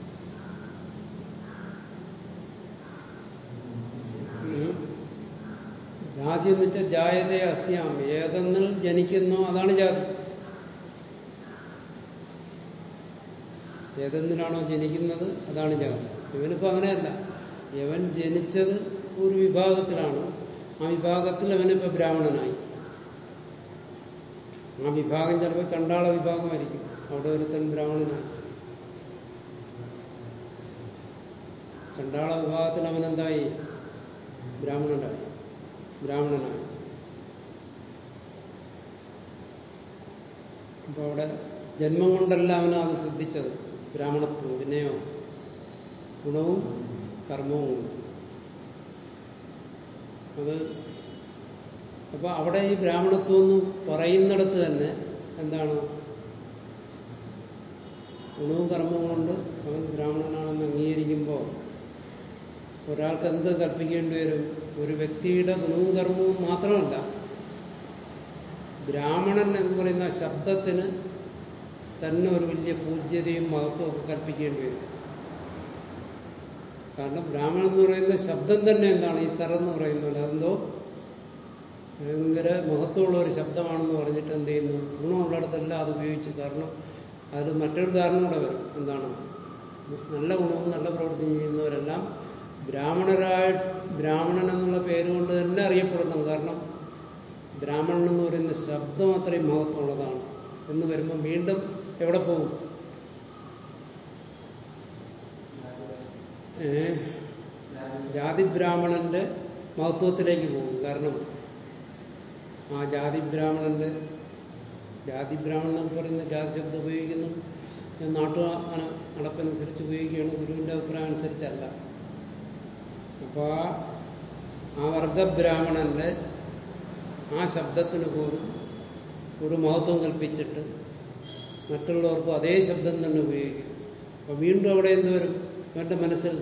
Speaker 1: ഉം. ജാതി എന്ന് വെച്ചാൽ ജായതേ അസ്യാം ഏതെന്നിൽ ജനിക്കുന്നോ അതാണ് ജാതി ഏതെന്നിലാണോ ജനിക്കുന്നത് അതാണ് ജാതി ഇവനിപ്പോ അങ്ങനെയല്ല ഇവൻ ജനിച്ചത് ഒരു വിഭാഗത്തിലാണ് ആ വിഭാഗത്തിൽ അവനിപ്പോ ബ്രാഹ്മണനായി ആ വിഭാഗം ചിലപ്പോൾ ചണ്ടാള വിഭാഗമായിരിക്കും അവിടെ ഒരുത്തൻ ബ്രാഹ്മണനായി ചണ്ടാള വിഭാഗത്തിൽ അവനെന്തായി ബ്രാഹ്മണനായി ബ്രാഹ്മണനായി അപ്പൊ അവിടെ ജന്മം കൊണ്ടല്ല അവന് അത് സിദ്ധിച്ചത് ബ്രാഹ്മണത്വം പിന്നെയോ ഗുണവും കർമ്മവും ഉണ്ട് അത് അപ്പൊ അവിടെ ഈ ബ്രാഹ്മണത്വം എന്ന് പറയുന്നിടത്ത് തന്നെ എന്താണ് ഗുണവും കർമ്മവും കൊണ്ട് അവൻ ബ്രാഹ്മണനാണെന്ന് അംഗീകരിക്കുമ്പോൾ ഒരാൾക്ക് എന്ത് കൽപ്പിക്കേണ്ടി വരും ഒരു വ്യക്തിയുടെ ഗുണവും കർമ്മവും മാത്രമല്ല ബ്രാഹ്മണൻ എന്ന് പറയുന്ന ശബ്ദത്തിന് തന്നെ ഒരു വലിയ പൂജ്യതയും മഹത്വവും ഒക്കെ കൽപ്പിക്കേണ്ടി വരും കാരണം ബ്രാഹ്മണൻ എന്ന് പറയുന്ന ശബ്ദം തന്നെ എന്താണ് ഈ സർ എന്ന് പറയുന്നത് അതെന്തോ ഭയങ്കര മഹത്വമുള്ള ഒരു ശബ്ദമാണെന്ന് പറഞ്ഞിട്ട് എന്ത് ചെയ്യുന്നു ഗുണമുള്ളിടത്തെല്ലാം അത് ഉപയോഗിച്ചു കാരണം അതിൽ മറ്റൊരു ധാരണ കൂടെ വരും എന്താണ് നല്ല ഗുണവും നല്ല പ്രവൃത്തി ചെയ്യുന്നവരെല്ലാം ബ്രാഹ്മണരായ ബ്രാഹ്മണൻ എന്നുള്ള പേരുകൊണ്ട് തന്നെ അറിയപ്പെടണം കാരണം ബ്രാഹ്മണൻ എന്ന് പറയുന്ന ശബ്ദം അത്രയും മഹത്വമുള്ളതാണ് എന്ന് വരുമ്പോൾ വീണ്ടും എവിടെ പോകും ഏ ജാതി ബ്രാഹ്മണന്റെ മഹത്വത്തിലേക്ക് പോകും കാരണം ആ ജാതി ബ്രാഹ്മണന്റെ ജാതി ബ്രാഹ്മണൻ എന്ന് പറയുന്ന ജാതി ശബ്ദം ഉപയോഗിക്കുന്നു ഞാൻ നാട്ടു നടപ്പനുസരിച്ച് ഉപയോഗിക്കുകയാണ് ഗുരുവിന്റെ അഭിപ്രായം അനുസരിച്ചല്ല അപ്പോൾ ആ ആ വർഗബ്രാഹ്മണന്റെ ആ ശബ്ദത്തിന് പോലും ഒരു മഹത്വം കൽപ്പിച്ചിട്ട് മറ്റുള്ളവർക്കും അതേ ശബ്ദം തന്നെ ഉപയോഗിക്കും അപ്പൊ വീണ്ടും അവിടെ എന്ത് വരും അവന്റെ മനസ്സിൽ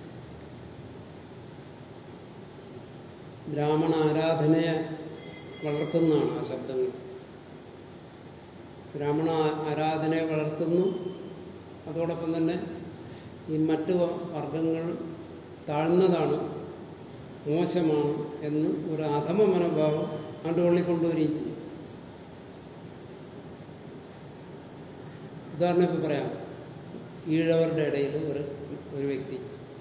Speaker 1: ബ്രാഹ്മണ ആരാധനയെ വളർത്തുന്നതാണ് ആ ശബ്ദങ്ങൾ ബ്രാഹ്മണ ആരാധനയെ വളർത്തുന്നു അതോടൊപ്പം തന്നെ ഈ മറ്റു വർഗങ്ങൾ താഴ്ന്നതാണ് മോശമാണ് എന്ന് ഒരു അധമ മനോഭാവം അവൻ്റെ ഉള്ളിൽ കൊണ്ടുവരികയും ചെയ്യും ഉദാഹരണം ഇപ്പം പറയാം ഈഴവരുടെ ഇടയിൽ ഒരു ഒരു വ്യക്തി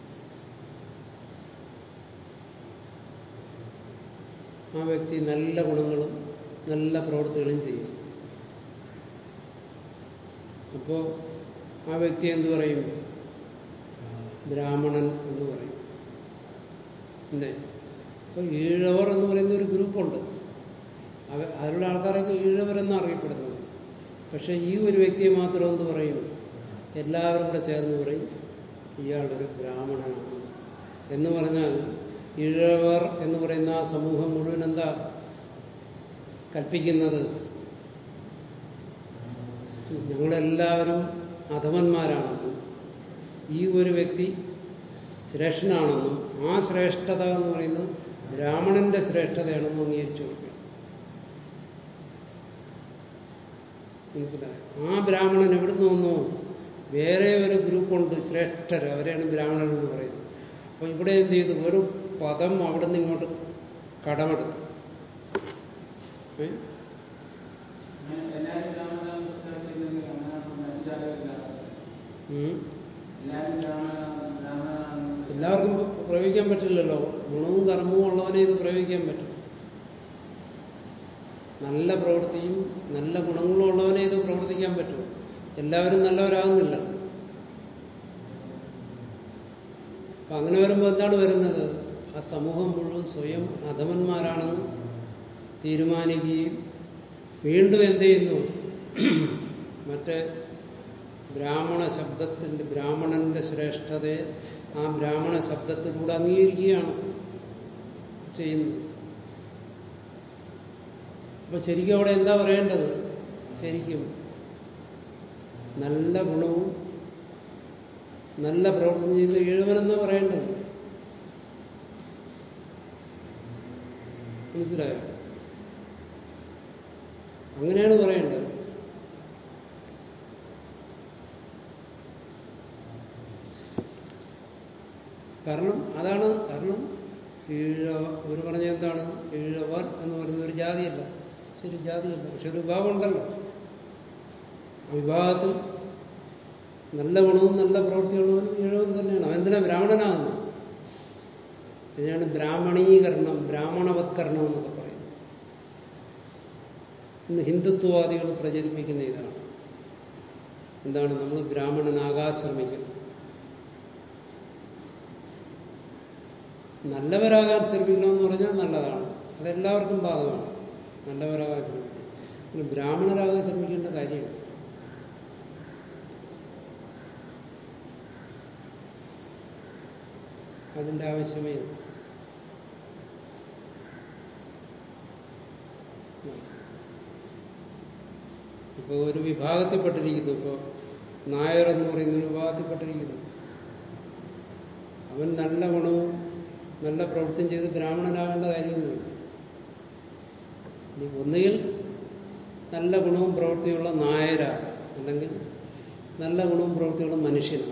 Speaker 1: ആ വ്യക്തി നല്ല ഗുണങ്ങളും നല്ല പ്രവൃത്തികളും ചെയ്യും അപ്പോൾ ആ വ്യക്തി എന്തു പറയും ബ്രാഹ്മണൻ എന്ന് പറയും അല്ലേ അപ്പൊ ഈഴവർ എന്ന് പറയുന്ന ഒരു ഗ്രൂപ്പുണ്ട് അവ അവരുടെ ആൾക്കാരൊക്കെ ഈഴവരെന്നാണ് അറിയപ്പെടുന്നത് പക്ഷെ ഈ ഒരു വ്യക്തിയെ മാത്രം എന്ത് പറയും എല്ലാവരും കൂടെ ചേർന്ന് പറയും ഇയാളൊരു ബ്രാഹ്മണനാണ് എന്ന് പറഞ്ഞാൽ ഈഴവർ എന്ന് പറയുന്ന ആ സമൂഹം മുഴുവൻ എന്താ കൽപ്പിക്കുന്നത് ഞങ്ങളെല്ലാവരും അധമന്മാരാണെന്നും ഈ ഒരു വ്യക്തി ശ്രേഷ്ഠനാണെന്നും ആ ശ്രേഷ്ഠത എന്ന് പറയുന്നത് ബ്രാഹ്മണന്റെ ശ്രേഷ്ഠതയാണെന്നും അംഗീകരിച്ചു കൊടുക്കുക മനസ്സിലായി ആ ബ്രാഹ്മണൻ എവിടുന്ന് വന്നു വേറെ ഒരു ഗ്രൂപ്പുണ്ട് ശ്രേഷ്ഠർ അവരെയാണ് ബ്രാഹ്മണൻ എന്ന് പറയുന്നത് അപ്പൊ ഇവിടെ എന്ത് ചെയ്തു ഒരു പദം അവിടുന്ന് ഇങ്ങോട്ട് കടമെടുത്തു ഏ?
Speaker 2: അങ്ങനെ എല്ലാവരും ബ്രാഹ്മണനാണ് പ്രഖ്യാപിച്ചിരുന്നെങ്കിൽ അങ്ങനെ മറ്റു ജാതികളില്ലാതെ
Speaker 1: ഉം.
Speaker 2: എല്ലാവരും ബ്രാഹ്മണനാണ് ബ്രാഹ്മണനാണ്
Speaker 1: എല്ലാവർക്കും ഇപ്പൊ പ്രയോഗിക്കാൻ പറ്റില്ലല്ലോ ഗുണവും കർമ്മവും ഉള്ളവനെ ഇത് പ്രയോഗിക്കാൻ പറ്റും നല്ല പ്രവൃത്തിയും നല്ല ഗുണങ്ങളും ഉള്ളവനെ ഇത് പ്രവർത്തിക്കാൻ പറ്റും എല്ലാവരും നല്ലവരാകുന്നില്ല അപ്പൊ അങ്ങനെ വരുമ്പോൾ എന്താണ് വരുന്നത് ആ സമൂഹം മുഴുവൻ സ്വയം അധമന്മാരാണെന്ന് തീരുമാനിക്കുകയും വീണ്ടും എന്ത് ചെയ്യുന്നു മറ്റേ ബ്രാഹ്മണ ശബ്ദത്തിന്റെ ബ്രാഹ്മണന്റെ ശ്രേഷ്ഠതയെ ആ ബ്രാഹ്മണ ശബ്ദത്തിലൂടെ അംഗീകരിക്കുകയാണ് ചെയ്യുന്നത് അപ്പൊ ശരിക്കും അവിടെ എന്താ പറയേണ്ടത് ശരിക്കും നല്ല ഗുണവും നല്ല പ്രവർത്തനം ചെയ്ത് എഴുവനെന്നാ പറയേണ്ടത് മനസ്സിലായോ അങ്ങനെയാണ് പറയേണ്ടത് കാരണം അതാണ് കാരണം ഈഴവ ഒരു പറഞ്ഞ എന്താണ് ഈഴവർ എന്ന് പറയുന്ന ഒരു ജാതിയല്ല ശരി ജാതിയല്ല പക്ഷെ ഒരു വിഭാഗം ഉണ്ടല്ലോ ആ വിഭാഗത്തിൽ നല്ല ഗുണവും നല്ല പ്രവൃത്തികളും ഈഴവും തന്നെയാണ് അവൻ എന്തിനാ ബ്രാഹ്മണനാകുന്നത് ഇതിനാണ് ബ്രാഹ്മണീകരണം ബ്രാഹ്മണവത്കരണം എന്നൊക്കെ പറയുന്നത് ഇന്ന് ഹിന്ദുത്വവാദികൾ പ്രചരിപ്പിക്കുന്ന ഇതാണ് എന്താണ് നമ്മൾ ബ്രാഹ്മണനാകാൻ ശ്രമിക്കുന്നത് നല്ലവരാകാൻ ശ്രമിക്കണമെന്ന് പറഞ്ഞാൽ നല്ലതാണ് അതെല്ലാവർക്കും ബാധകമാണ് നല്ലവരാകാൻ ശ്രമിക്കണം പിന്നെ ബ്രാഹ്മണരാകാൻ ശ്രമിക്കേണ്ട കാര്യമില്ല അതിന്റെ ആവശ്യമേ ഇല്ല ഇപ്പൊ ഒരു വിഭാഗത്തിൽപ്പെട്ടിരിക്കുന്നു ഇപ്പോ നായർ എന്ന് പറയുന്ന ഒരു വിഭാഗത്തിൽപ്പെട്ടിരിക്കുന്നു അവൻ നല്ല ഗുണവും നല്ല പ്രവൃത്തിയും ചെയ്ത് ബ്രാഹ്മണനാകേണ്ട കാര്യമൊന്നുമില്ല ഇനി ഒന്നുകിൽ നല്ല ഗുണവും പ്രവൃത്തിയുള്ള നായര അല്ലെങ്കിൽ നല്ല ഗുണവും പ്രവൃത്തിയുള്ള മനുഷ്യനാണ്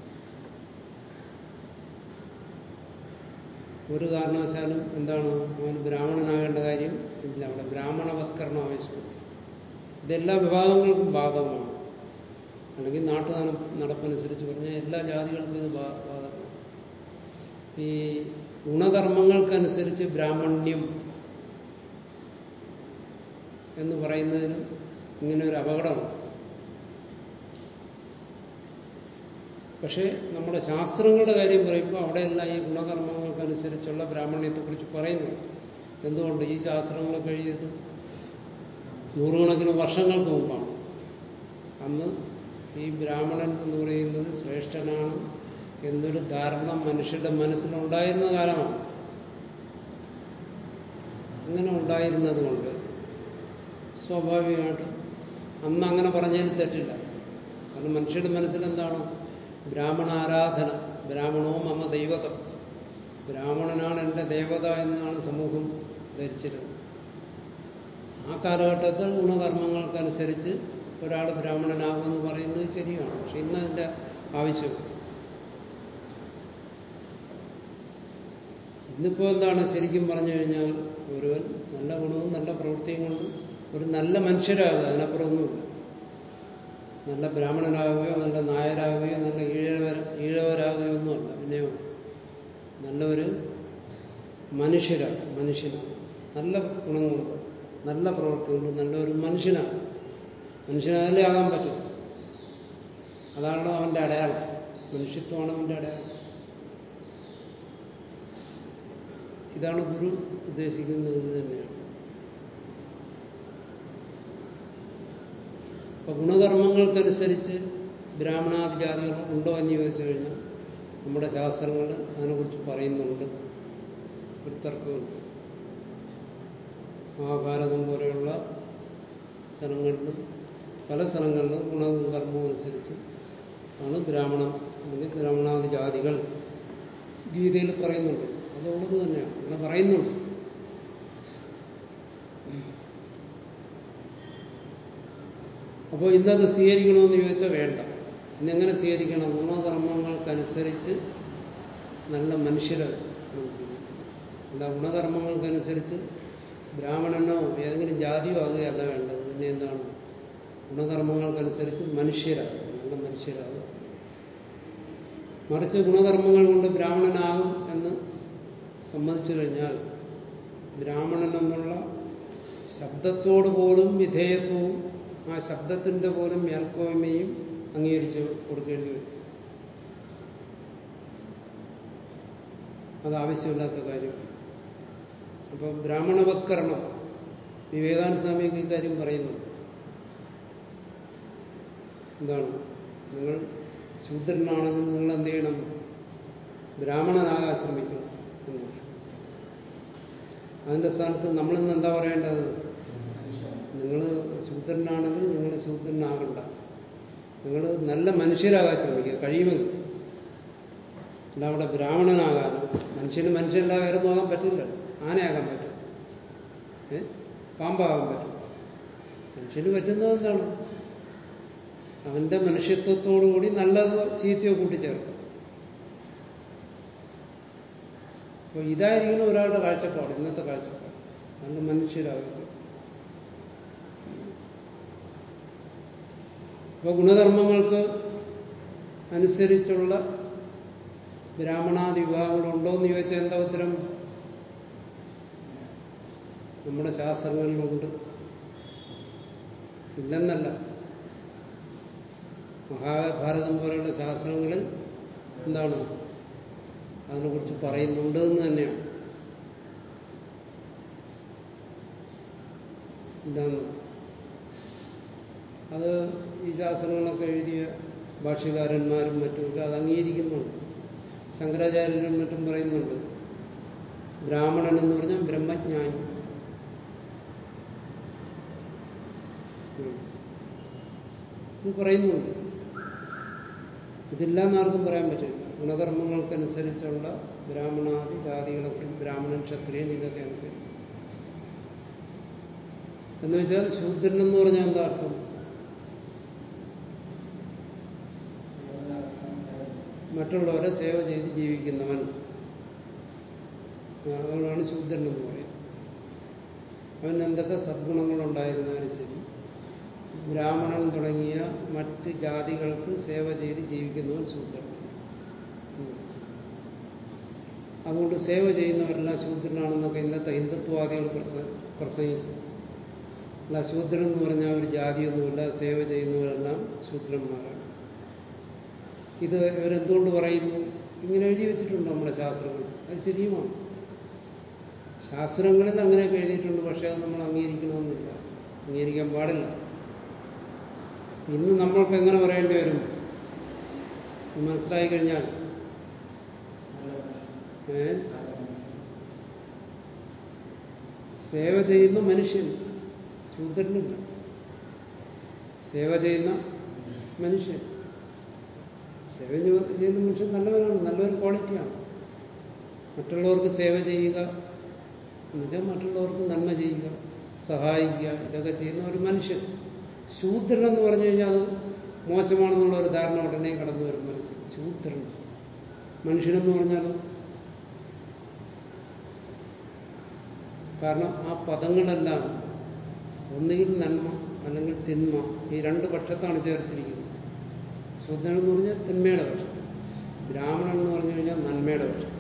Speaker 1: ഒരു കാരണവശാലും എന്താണ് അവൻ ബ്രാഹ്മണനാകേണ്ട കാര്യം ഇല്ല അവിടെ ബ്രാഹ്മണവത്കരണം ആവശ്യമാണ് ഇതെല്ലാ വിഭാഗങ്ങൾക്കും ബാധകമാണ് അല്ലെങ്കിൽ നാട്ടു നടപ്പനുസരിച്ച് പറഞ്ഞാൽ എല്ലാ ജാതികൾക്കും ഇത് ബാ- ബാധകമാണ് ഈ ഗുണകർമ്മങ്ങൾക്കനുസരിച്ച് ബ്രാഹ്മണ്യം എന്ന് പറയുന്നതിനും ഇങ്ങനെ ഒരു അപകടമുണ്ട് പക്ഷേ നമ്മുടെ ശാസ്ത്രങ്ങളുടെ കാര്യം പറയുമ്പോൾ അവിടെയെല്ലാം ഈ ഗുണകർമ്മങ്ങൾക്കനുസരിച്ചുള്ള ബ്രാഹ്മണ്യത്തെക്കുറിച്ച് പറയുന്നു എന്തുകൊണ്ട് ഈ ശാസ്ത്രങ്ങളൊക്കെ എഴുതിയത് നൂറുകണക്കിന് വർഷങ്ങൾക്ക് മുമ്പാണ് അന്ന് ഈ ബ്രാഹ്മണൻ എന്ന് പറയുന്നത് ശ്രേഷ്ഠനാണ് എന്നൊരു ധാരണ മനുഷ്യരുടെ മനസ്സിലുണ്ടായിരുന്ന കാലമാണ് അങ്ങനെ ഉണ്ടായിരുന്നത് കൊണ്ട് സ്വാഭാവികമായിട്ടും അന്ന് അങ്ങനെ പറഞ്ഞതിൽ തെറ്റില്ല കാരണം മനുഷ്യരുടെ മനസ്സിൽ എന്താണ് ബ്രാഹ്മണ ആരാധന ബ്രാഹ്മണോ മമ ദൈവതം ബ്രാഹ്മണനാണ് എൻ്റെ ദേവത എന്നാണ് സമൂഹം ധരിച്ചിരുന്നത് ആ കാലഘട്ടത്തിൽ ഗുണകർമ്മങ്ങൾക്കനുസരിച്ച് ഒരാൾ ബ്രാഹ്മണനാകുമെന്ന് പറയുന്നത് ശരിയാണ് പക്ഷെ ഇന്ന് അതിൻ്റെ ആവശ്യമില്ല ഇന്നിപ്പോ എന്താണ് ശരിക്കും പറഞ്ഞു കഴിഞ്ഞാൽ ഒരുവൻ നല്ല ഗുണവും നല്ല പ്രവൃത്തിയും കൊണ്ട് ഒരു നല്ല മനുഷ്യരാകുക അതിനപ്പുറമൊന്നുമില്ല നല്ല ബ്രാഹ്മണനാകുകയോ നല്ല നായരാകുകയോ നല്ല ഈഴവര ഈഴവരാകുകയോ ഒന്നുമല്ല പിന്നെയോ നല്ലൊരു മനുഷ്യരാണ് മനുഷ്യനാണ് നല്ല ഗുണം കൊണ്ട് നല്ല പ്രവൃത്തി കൊണ്ട് നല്ലൊരു മനുഷ്യനാണ് മനുഷ്യനായാലേ ആകാൻ പറ്റും അതാണല്ലോ അവന്റെ അടയാളം മനുഷ്യത്വമാണ് അവന്റെ അടയാളം ഇതാണ് ഗുരു ഉദ്ദേശിക്കുന്നത് ഇത് തന്നെയാണ് അപ്പൊ ഗുണകർമ്മങ്ങൾക്കനുസരിച്ച് ബ്രാഹ്മണാദിജാതികൾ ഉണ്ടോ എന്ന് ചോദിച്ചു കഴിഞ്ഞാൽ നമ്മുടെ ശാസ്ത്രങ്ങൾ അതിനെക്കുറിച്ച് പറയുന്നുണ്ട് ഒരു തർക്കമുണ്ട് മഹാഭാരതം പോലെയുള്ള സ്ഥലങ്ങളിലും പല സ്ഥലങ്ങളിലും ഗുണവും കർമ്മവും അനുസരിച്ച് ആണ് ബ്രാഹ്മണം അല്ലെങ്കിൽ ബ്രാഹ്മണാദി ജാതികൾ ഗീതയിൽ പറയുന്നുണ്ട് അതുള്ളത് തന്നെയാണ് അങ്ങനെ പറയുന്നുണ്ട് അപ്പോൾ ഇന്നത് സ്വീകരിക്കണമെന്ന് ചോദിച്ചാൽ വേണ്ട ഇന്നെങ്ങനെ സ്വീകരിക്കണം ഗുണകർമ്മങ്ങൾക്കനുസരിച്ച് നല്ല മനുഷ്യരെ നമ്മൾ സ്വീകരിക്കണം എന്താ ഗുണകർമ്മങ്ങൾക്കനുസരിച്ച് ബ്രാഹ്മണനോ ഏതെങ്കിലും ജാതിയോ ആകുകയല്ല വേണ്ടത് പിന്നെ എന്താണ് ഗുണകർമ്മങ്ങൾക്കനുസരിച്ച് മനുഷ്യരാകുക നല്ല മനുഷ്യരാകുക മറിച്ച് ഗുണകർമ്മങ്ങൾ കൊണ്ട് ബ്രാഹ്മണനാകും എന്ന് സമ്മതിച്ചു കഴിഞ്ഞാൽ ബ്രാഹ്മണൻ എന്നുള്ള ശബ്ദത്തോട് പോലും വിധേയത്വവും ആ ശബ്ദത്തിന്റെ പോലും മേൽക്കോയ്മയും അംഗീകരിച്ച് കൊടുക്കേണ്ടി വരും അത് ആവശ്യമില്ലാത്ത കാര്യമാണ് അപ്പം ബ്രാഹ്മണവത്കരണം വിവേകാനന്ദ സ്വാമിയൊക്കെ ഇക്കാര്യം പറയുന്നുണ്ട് എന്താണ് നിങ്ങൾ ശൂദ്രനാണെങ്കിൽ നിങ്ങൾ എന്ത് ചെയ്യണം ബ്രാഹ്മണനാകാൻ ശ്രമിക്കണം എന്നാണ് അതിന്റെ സ്ഥാനത്ത് നമ്മളിന്ന് എന്താ പറയേണ്ടത് നിങ്ങൾ ശൂദ്രനാണെങ്കിൽ നിങ്ങൾ ശൂദ്രനാകണ്ട നിങ്ങൾ നല്ല മനുഷ്യരാകാൻ ശ്രമിക്കുക കഴിയുമെങ്കിൽ അല്ല അവിടെ ബ്രാഹ്മണനാകാനും മനുഷ്യന് മനുഷ്യനല്ലാതെ വേറെ നോക്കാൻ പറ്റില്ല ആനയാകാൻ പറ്റും ഏ പാമ്പാകാൻ പറ്റും മനുഷ്യന് പറ്റുന്നത് എന്താണ് അവന്റെ മനുഷ്യത്വത്തോടുകൂടി നല്ലത് ചീത്തയോ കൂട്ടിച്ചേർക്കും അപ്പോൾ ഇതായിരിക്കണം ഒരാളുടെ കാഴ്ചപ്പാട് ഇന്നത്തെ കാഴ്ചപ്പാട് നല്ല മനുഷ്യരാകുക അപ്പോൾ ഗുണകർമ്മങ്ങൾക്ക് അനുസരിച്ചുള്ള ബ്രാഹ്മണാദി വിഭാഗങ്ങളുണ്ടോ എന്ന് ചോദിച്ചാൽ എന്താ ഉത്തരം നമ്മുടെ ശാസ്ത്രങ്ങളിലുണ്ട് ഇല്ലെന്നല്ല മഹാഭാരതം പോലെയുള്ള ശാസ്ത്രങ്ങളിൽ എന്താണ് അതിനെക്കുറിച്ച് പറയുന്നുണ്ട് എന്ന് തന്നെയാണ് എന്താണ് അത് ഈ ശാസ്ത്രങ്ങളൊക്കെ എഴുതിയ ഭാഷ്യകാരന്മാരും മറ്റുമൊക്കെ അത് അംഗീകരിക്കുന്നുണ്ട് ശങ്കരാചാര്യരും മറ്റും പറയുന്നുണ്ട് ബ്രാഹ്മണൻ എന്ന് പറഞ്ഞാൽ ബ്രഹ്മജ്ഞാനി ഇത് പറയുന്നുണ്ട് ഇതില്ലാന്ന് ആർക്കും പറയാൻ പറ്റില്ല ഗുണകർമ്മങ്ങൾക്കനുസരിച്ചുള്ള ബ്രാഹ്മണാദി ജാതികളൊക്കെ ബ്രാഹ്മണൻ ക്ഷത്രിയൻ ഇതൊക്കെ അനുസരിച്ച് എന്ന് വെച്ചാൽ ശൂദ്രൻ എന്ന് പറഞ്ഞാൽ എന്താ അർത്ഥം മറ്റുള്ളവരെ സേവ ചെയ്ത് ജീവിക്കുന്നവൻ അതുകൊണ്ടാണ് ശൂദ്രൻ എന്ന് പറയുന്നത് അവൻ എന്തൊക്കെ സദ്ഗുണങ്ങളുണ്ടായിരുന്നാലും ശരി ബ്രാഹ്മണൻ തുടങ്ങിയ മറ്റ് ജാതികൾക്ക് സേവ ചെയ്ത് ജീവിക്കുന്നവൻ ശൂദ്രൻ അതുകൊണ്ട് സേവ ചെയ്യുന്നവരെല്ലാം ശൂദ്രനാണെന്നൊക്കെ ഇന്നത്തെ ഹിന്ദുത്വവാദികൾ പ്രസംഗിച്ചു അല്ല ശൂദ്രൻ എന്ന് പറഞ്ഞാൽ ഒരു ജാതിയൊന്നുമില്ല സേവ ചെയ്യുന്നവരെല്ലാം ശൂദ്രന്മാരാണ് ഇത് ഇവരെന്തുകൊണ്ട് പറയുന്നു ഇങ്ങനെ എഴുതി വെച്ചിട്ടുണ്ട് നമ്മുടെ ശാസ്ത്രങ്ങൾ അത് ശരിയുമാണ് ശാസ്ത്രങ്ങളിൽ അങ്ങനെയൊക്കെ എഴുതിയിട്ടുണ്ട് പക്ഷേ അത് നമ്മൾ അംഗീകരിക്കണമെന്നില്ല അംഗീകരിക്കാൻ പാടില്ല ഇന്ന് നമ്മൾക്ക് എങ്ങനെ പറയേണ്ടി വരും മനസ്സിലായി കഴിഞ്ഞാൽ ഏ സേവ ചെയ്യുന്ന മനുഷ്യൻ ശൂദ്രനില്ല സേവ ചെയ്യുന്ന മനുഷ്യൻ സേവ ചെയ്യുന്ന മനുഷ്യൻ നല്ലവനാണ് നല്ലൊരു ക്വാളിറ്റിയാണ് മറ്റുള്ളവർക്ക് സേവ ചെയ്യുക എന്നുവെച്ചാൽ മറ്റുള്ളവർക്ക് നന്മ ചെയ്യുക സഹായിക്കുക ഇതൊക്കെ ചെയ്യുന്ന ഒരു മനുഷ്യൻ ശൂദ്രൻ എന്ന് പറഞ്ഞു കഴിഞ്ഞാൽ അത് മോശമാണെന്നുള്ള ഒരു ധാരണ ഉടനെ കടന്നു വരും മനസ്സിൽ ശൂദ്രൻ മനുഷ്യനെന്ന് പറഞ്ഞാലോ കാരണം ആ പദങ്ങളെല്ലാം ഒന്നുകിൽ നന്മ അല്ലെങ്കിൽ തിന്മ ഈ രണ്ട് പക്ഷത്താണ് ചേർത്തിരിക്കുന്നത് ശൂദ്രൻ എന്ന് പറഞ്ഞാൽ തിന്മയുടെ പക്ഷം ബ്രാഹ്മണൻ എന്ന് പറഞ്ഞു കഴിഞ്ഞാൽ നന്മയുടെ പക്ഷം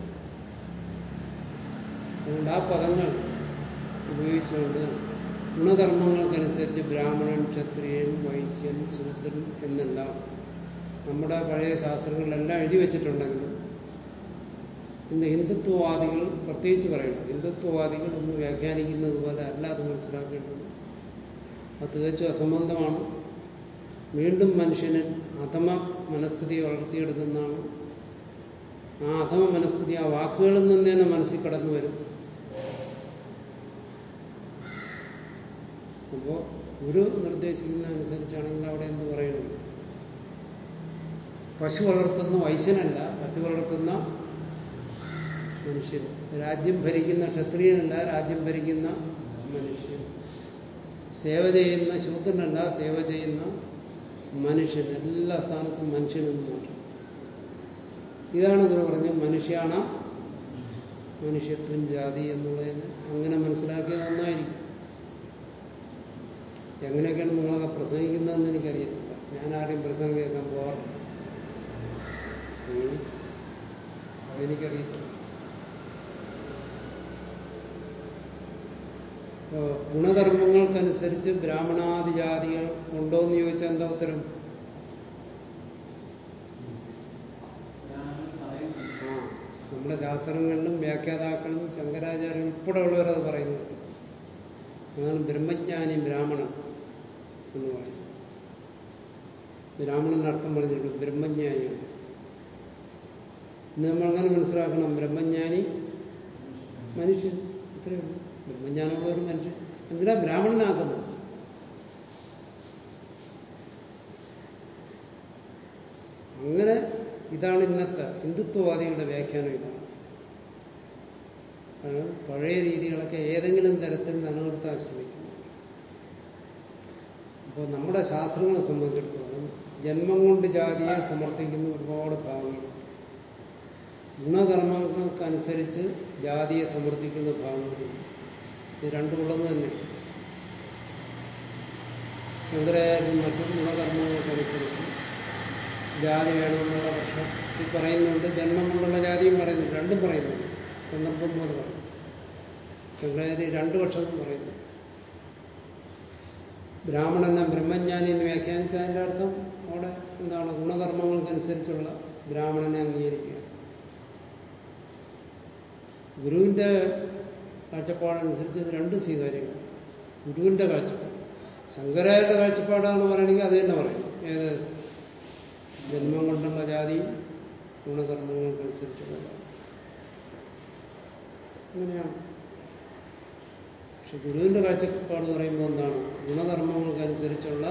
Speaker 1: അതുകൊണ്ട് ആ പദങ്ങൾ ഉപയോഗിച്ചുകൊണ്ട് ഗുണകർമ്മങ്ങൾക്കനുസരിച്ച് ബ്രാഹ്മണൻ ക്ഷത്രിയൻ വൈശ്യൻ ശൂദ്രൻ എന്നെല്ലാം നമ്മുടെ പഴയ ശാസ്ത്രങ്ങളിലെല്ലാം എഴുതി വെച്ചിട്ടുണ്ടെങ്കിലും ഇന്ന് ഹിന്ദുത്വവാദികൾ പ്രത്യേകിച്ച് പറയണം ഹിന്ദുത്വവാദികൾ ഒന്ന് വ്യാഖ്യാനിക്കുന്നത് പോലെ അല്ല അത് മനസ്സിലാക്കേണ്ടത് അത് തികച്ചും അസംബന്ധമാണ് വീണ്ടും മനുഷ്യന് അധമ മനസ്ഥിതി വളർത്തിയെടുക്കുന്നതാണ് ആ അധമ മനസ്ഥിതി ആ വാക്കുകളിൽ നിന്ന് തന്നെ മനസ്സിൽ കടന്നു വരും അപ്പോ ഗുരു നിർദ്ദേശിക്കുന്ന അനുസരിച്ചാണെങ്കിൽ അവിടെ എന്ത് പറയണം പശു വളർത്തുന്ന വൈശ്യനല്ല പശു വളർത്തുന്ന മനുഷ്യൻ രാജ്യം ഭരിക്കുന്ന ക്ഷത്രിയനല്ല രാജ്യം ഭരിക്കുന്ന മനുഷ്യൻ സേവ ചെയ്യുന്ന ശൂദ്രനല്ല സേവ ചെയ്യുന്ന മനുഷ്യൻ എല്ലാ സ്ഥാനത്തും മനുഷ്യനെന്ന് മാറ്റും ഇതാണ് ഗുരു പറഞ്ഞത് മനുഷ്യാണ് മനുഷ്യത്വം ജാതി എന്നുള്ളതിന് അങ്ങനെ മനസ്സിലാക്കിയത് നന്നായിരിക്കും എങ്ങനെയൊക്കെയാണ് നിങ്ങളൊക്കെ പ്രസംഗിക്കുന്നതെന്ന് എനിക്കറിയത്തില്ല ഞാൻ ആരെയും പ്രസംഗം കേൾക്കാൻ പോകാറില്ല ഉം. അതെനിക്കറിയത്തില്ല അപ്പോ ഗുണകർമ്മങ്ങൾക്കനുസരിച്ച് ബ്രാഹ്മണാദി ജാതികൾ ഉണ്ടോ എന്ന് ചോദിച്ചാൽ എന്താ ഉത്തരം
Speaker 2: ഞാൻ പറയുന്നു
Speaker 1: ആ നമ്മുടെ ശാസ്ത്രങ്ങളിലും വ്യാഖ്യാതാക്കളും ശങ്കരാചാര്യ ഉൾപ്പെടെയുള്ളവരത് പറയുന്നുണ്ട് അതാണ് ബ്രഹ്മജ്ഞാനി ബ്രാഹ്മണൻ എന്ന് പറയും ബ്രാഹ്മണൻ അർത്ഥം പറഞ്ഞിട്ടുണ്ട് ബ്രഹ്മജ്ഞാനിയാണ് ഇന്ന് നമ്മൾ അങ്ങനെ മനസ്സിലാക്കണം ബ്രഹ്മജ്ഞാനി മനുഷ്യൻ ഇത്രയേ ഉള്ളൂ ബ്രഹ്മജ്ഞാനമുള്ള ഒരു മനുഷ്യൻ എന്തിനാ ബ്രാഹ്മണനാക്കുന്നത് അങ്ങനെ ഇതാണ് ഇന്നത്തെ ഹിന്ദുത്വവാദികളുടെ വ്യാഖ്യാനം ഇതാണ് കാരണം പഴയ രീതികളൊക്കെ ഏതെങ്കിലും തരത്തിൽ നിലനിർത്താൻ ശ്രമിക്കുന്നു അപ്പോൾ നമ്മുടെ ശാസ്ത്രങ്ങളെ സംബന്ധിച്ചിടത്തോളം ജന്മം കൊണ്ട് ജാതിയെ സമർത്ഥിക്കുന്ന ഒരുപാട് ഭാഗങ്ങളുണ്ട് ഗുണകർമ്മങ്ങൾക്കനുസരിച്ച് ജാതിയെ സമർത്ഥിക്കുന്ന ഭാഗങ്ങളുണ്ട് ഇത് രണ്ടുമുള്ളത് തന്നെ ശങ്കരാചാര്യൻ മറ്റും ഗുണകർമ്മങ്ങൾക്കനുസരിച്ച് ജാതി വേണമെന്നുള്ള പക്ഷം ഈ പറയുന്നുണ്ട് ജന്മം കൊണ്ടുള്ള ജാതിയും പറയുന്നുണ്ട് രണ്ടും പറയുന്നുണ്ട് സന്ദർഭം പോലെ പറയും ശങ്കരാചാര്യ രണ്ടു പക്ഷത്തും പറയുന്നു ബ്രാഹ്മണനെ ബ്രഹ്മജ്ഞാനി എന്ന് വ്യാഖ്യാനിച്ചാൽ അതിൻ്റെ അർത്ഥം അവിടെ എന്താണ് ഗുണകർമ്മങ്ങൾക്കനുസരിച്ചുള്ള ബ്രാഹ്മണനെ അംഗീകരിക്കുക ഗുരുവിന്റെ കാഴ്ചപ്പാടനുസരിച്ച് ഇത് രണ്ട് സ്വീകാര്യമാണ് ഗുരുവിന്റെ കാഴ്ചപ്പാട് ശങ്കരാചാര്യ കാഴ്ചപ്പാടാന്ന് പറയണമെങ്കിൽ അത് തന്നെ പറയും ഏത് ജന്മം കൊണ്ടുള്ള ജാതിയും ഗുണകർമ്മങ്ങൾക്കനുസരിച്ചുള്ള ജാതി അങ്ങനെയാണ് പക്ഷെ ഗുരുവിന്റെ കാഴ്ചപ്പാട് പറയുമ്പോൾ എന്താണ് ഗുണകർമ്മങ്ങൾക്കനുസരിച്ചുള്ള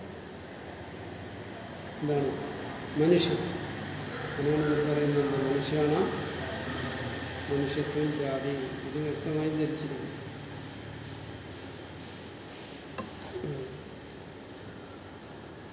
Speaker 1: എന്താണ് മനുഷ്യൻ അതിനാണ് നമ്മൾ പറയുന്നത് മനുഷ്യാണ് മനുഷ്യത്വം ജാതി ഇത് വ്യക്തമായി ധരിച്ചിരിക്കുന്നു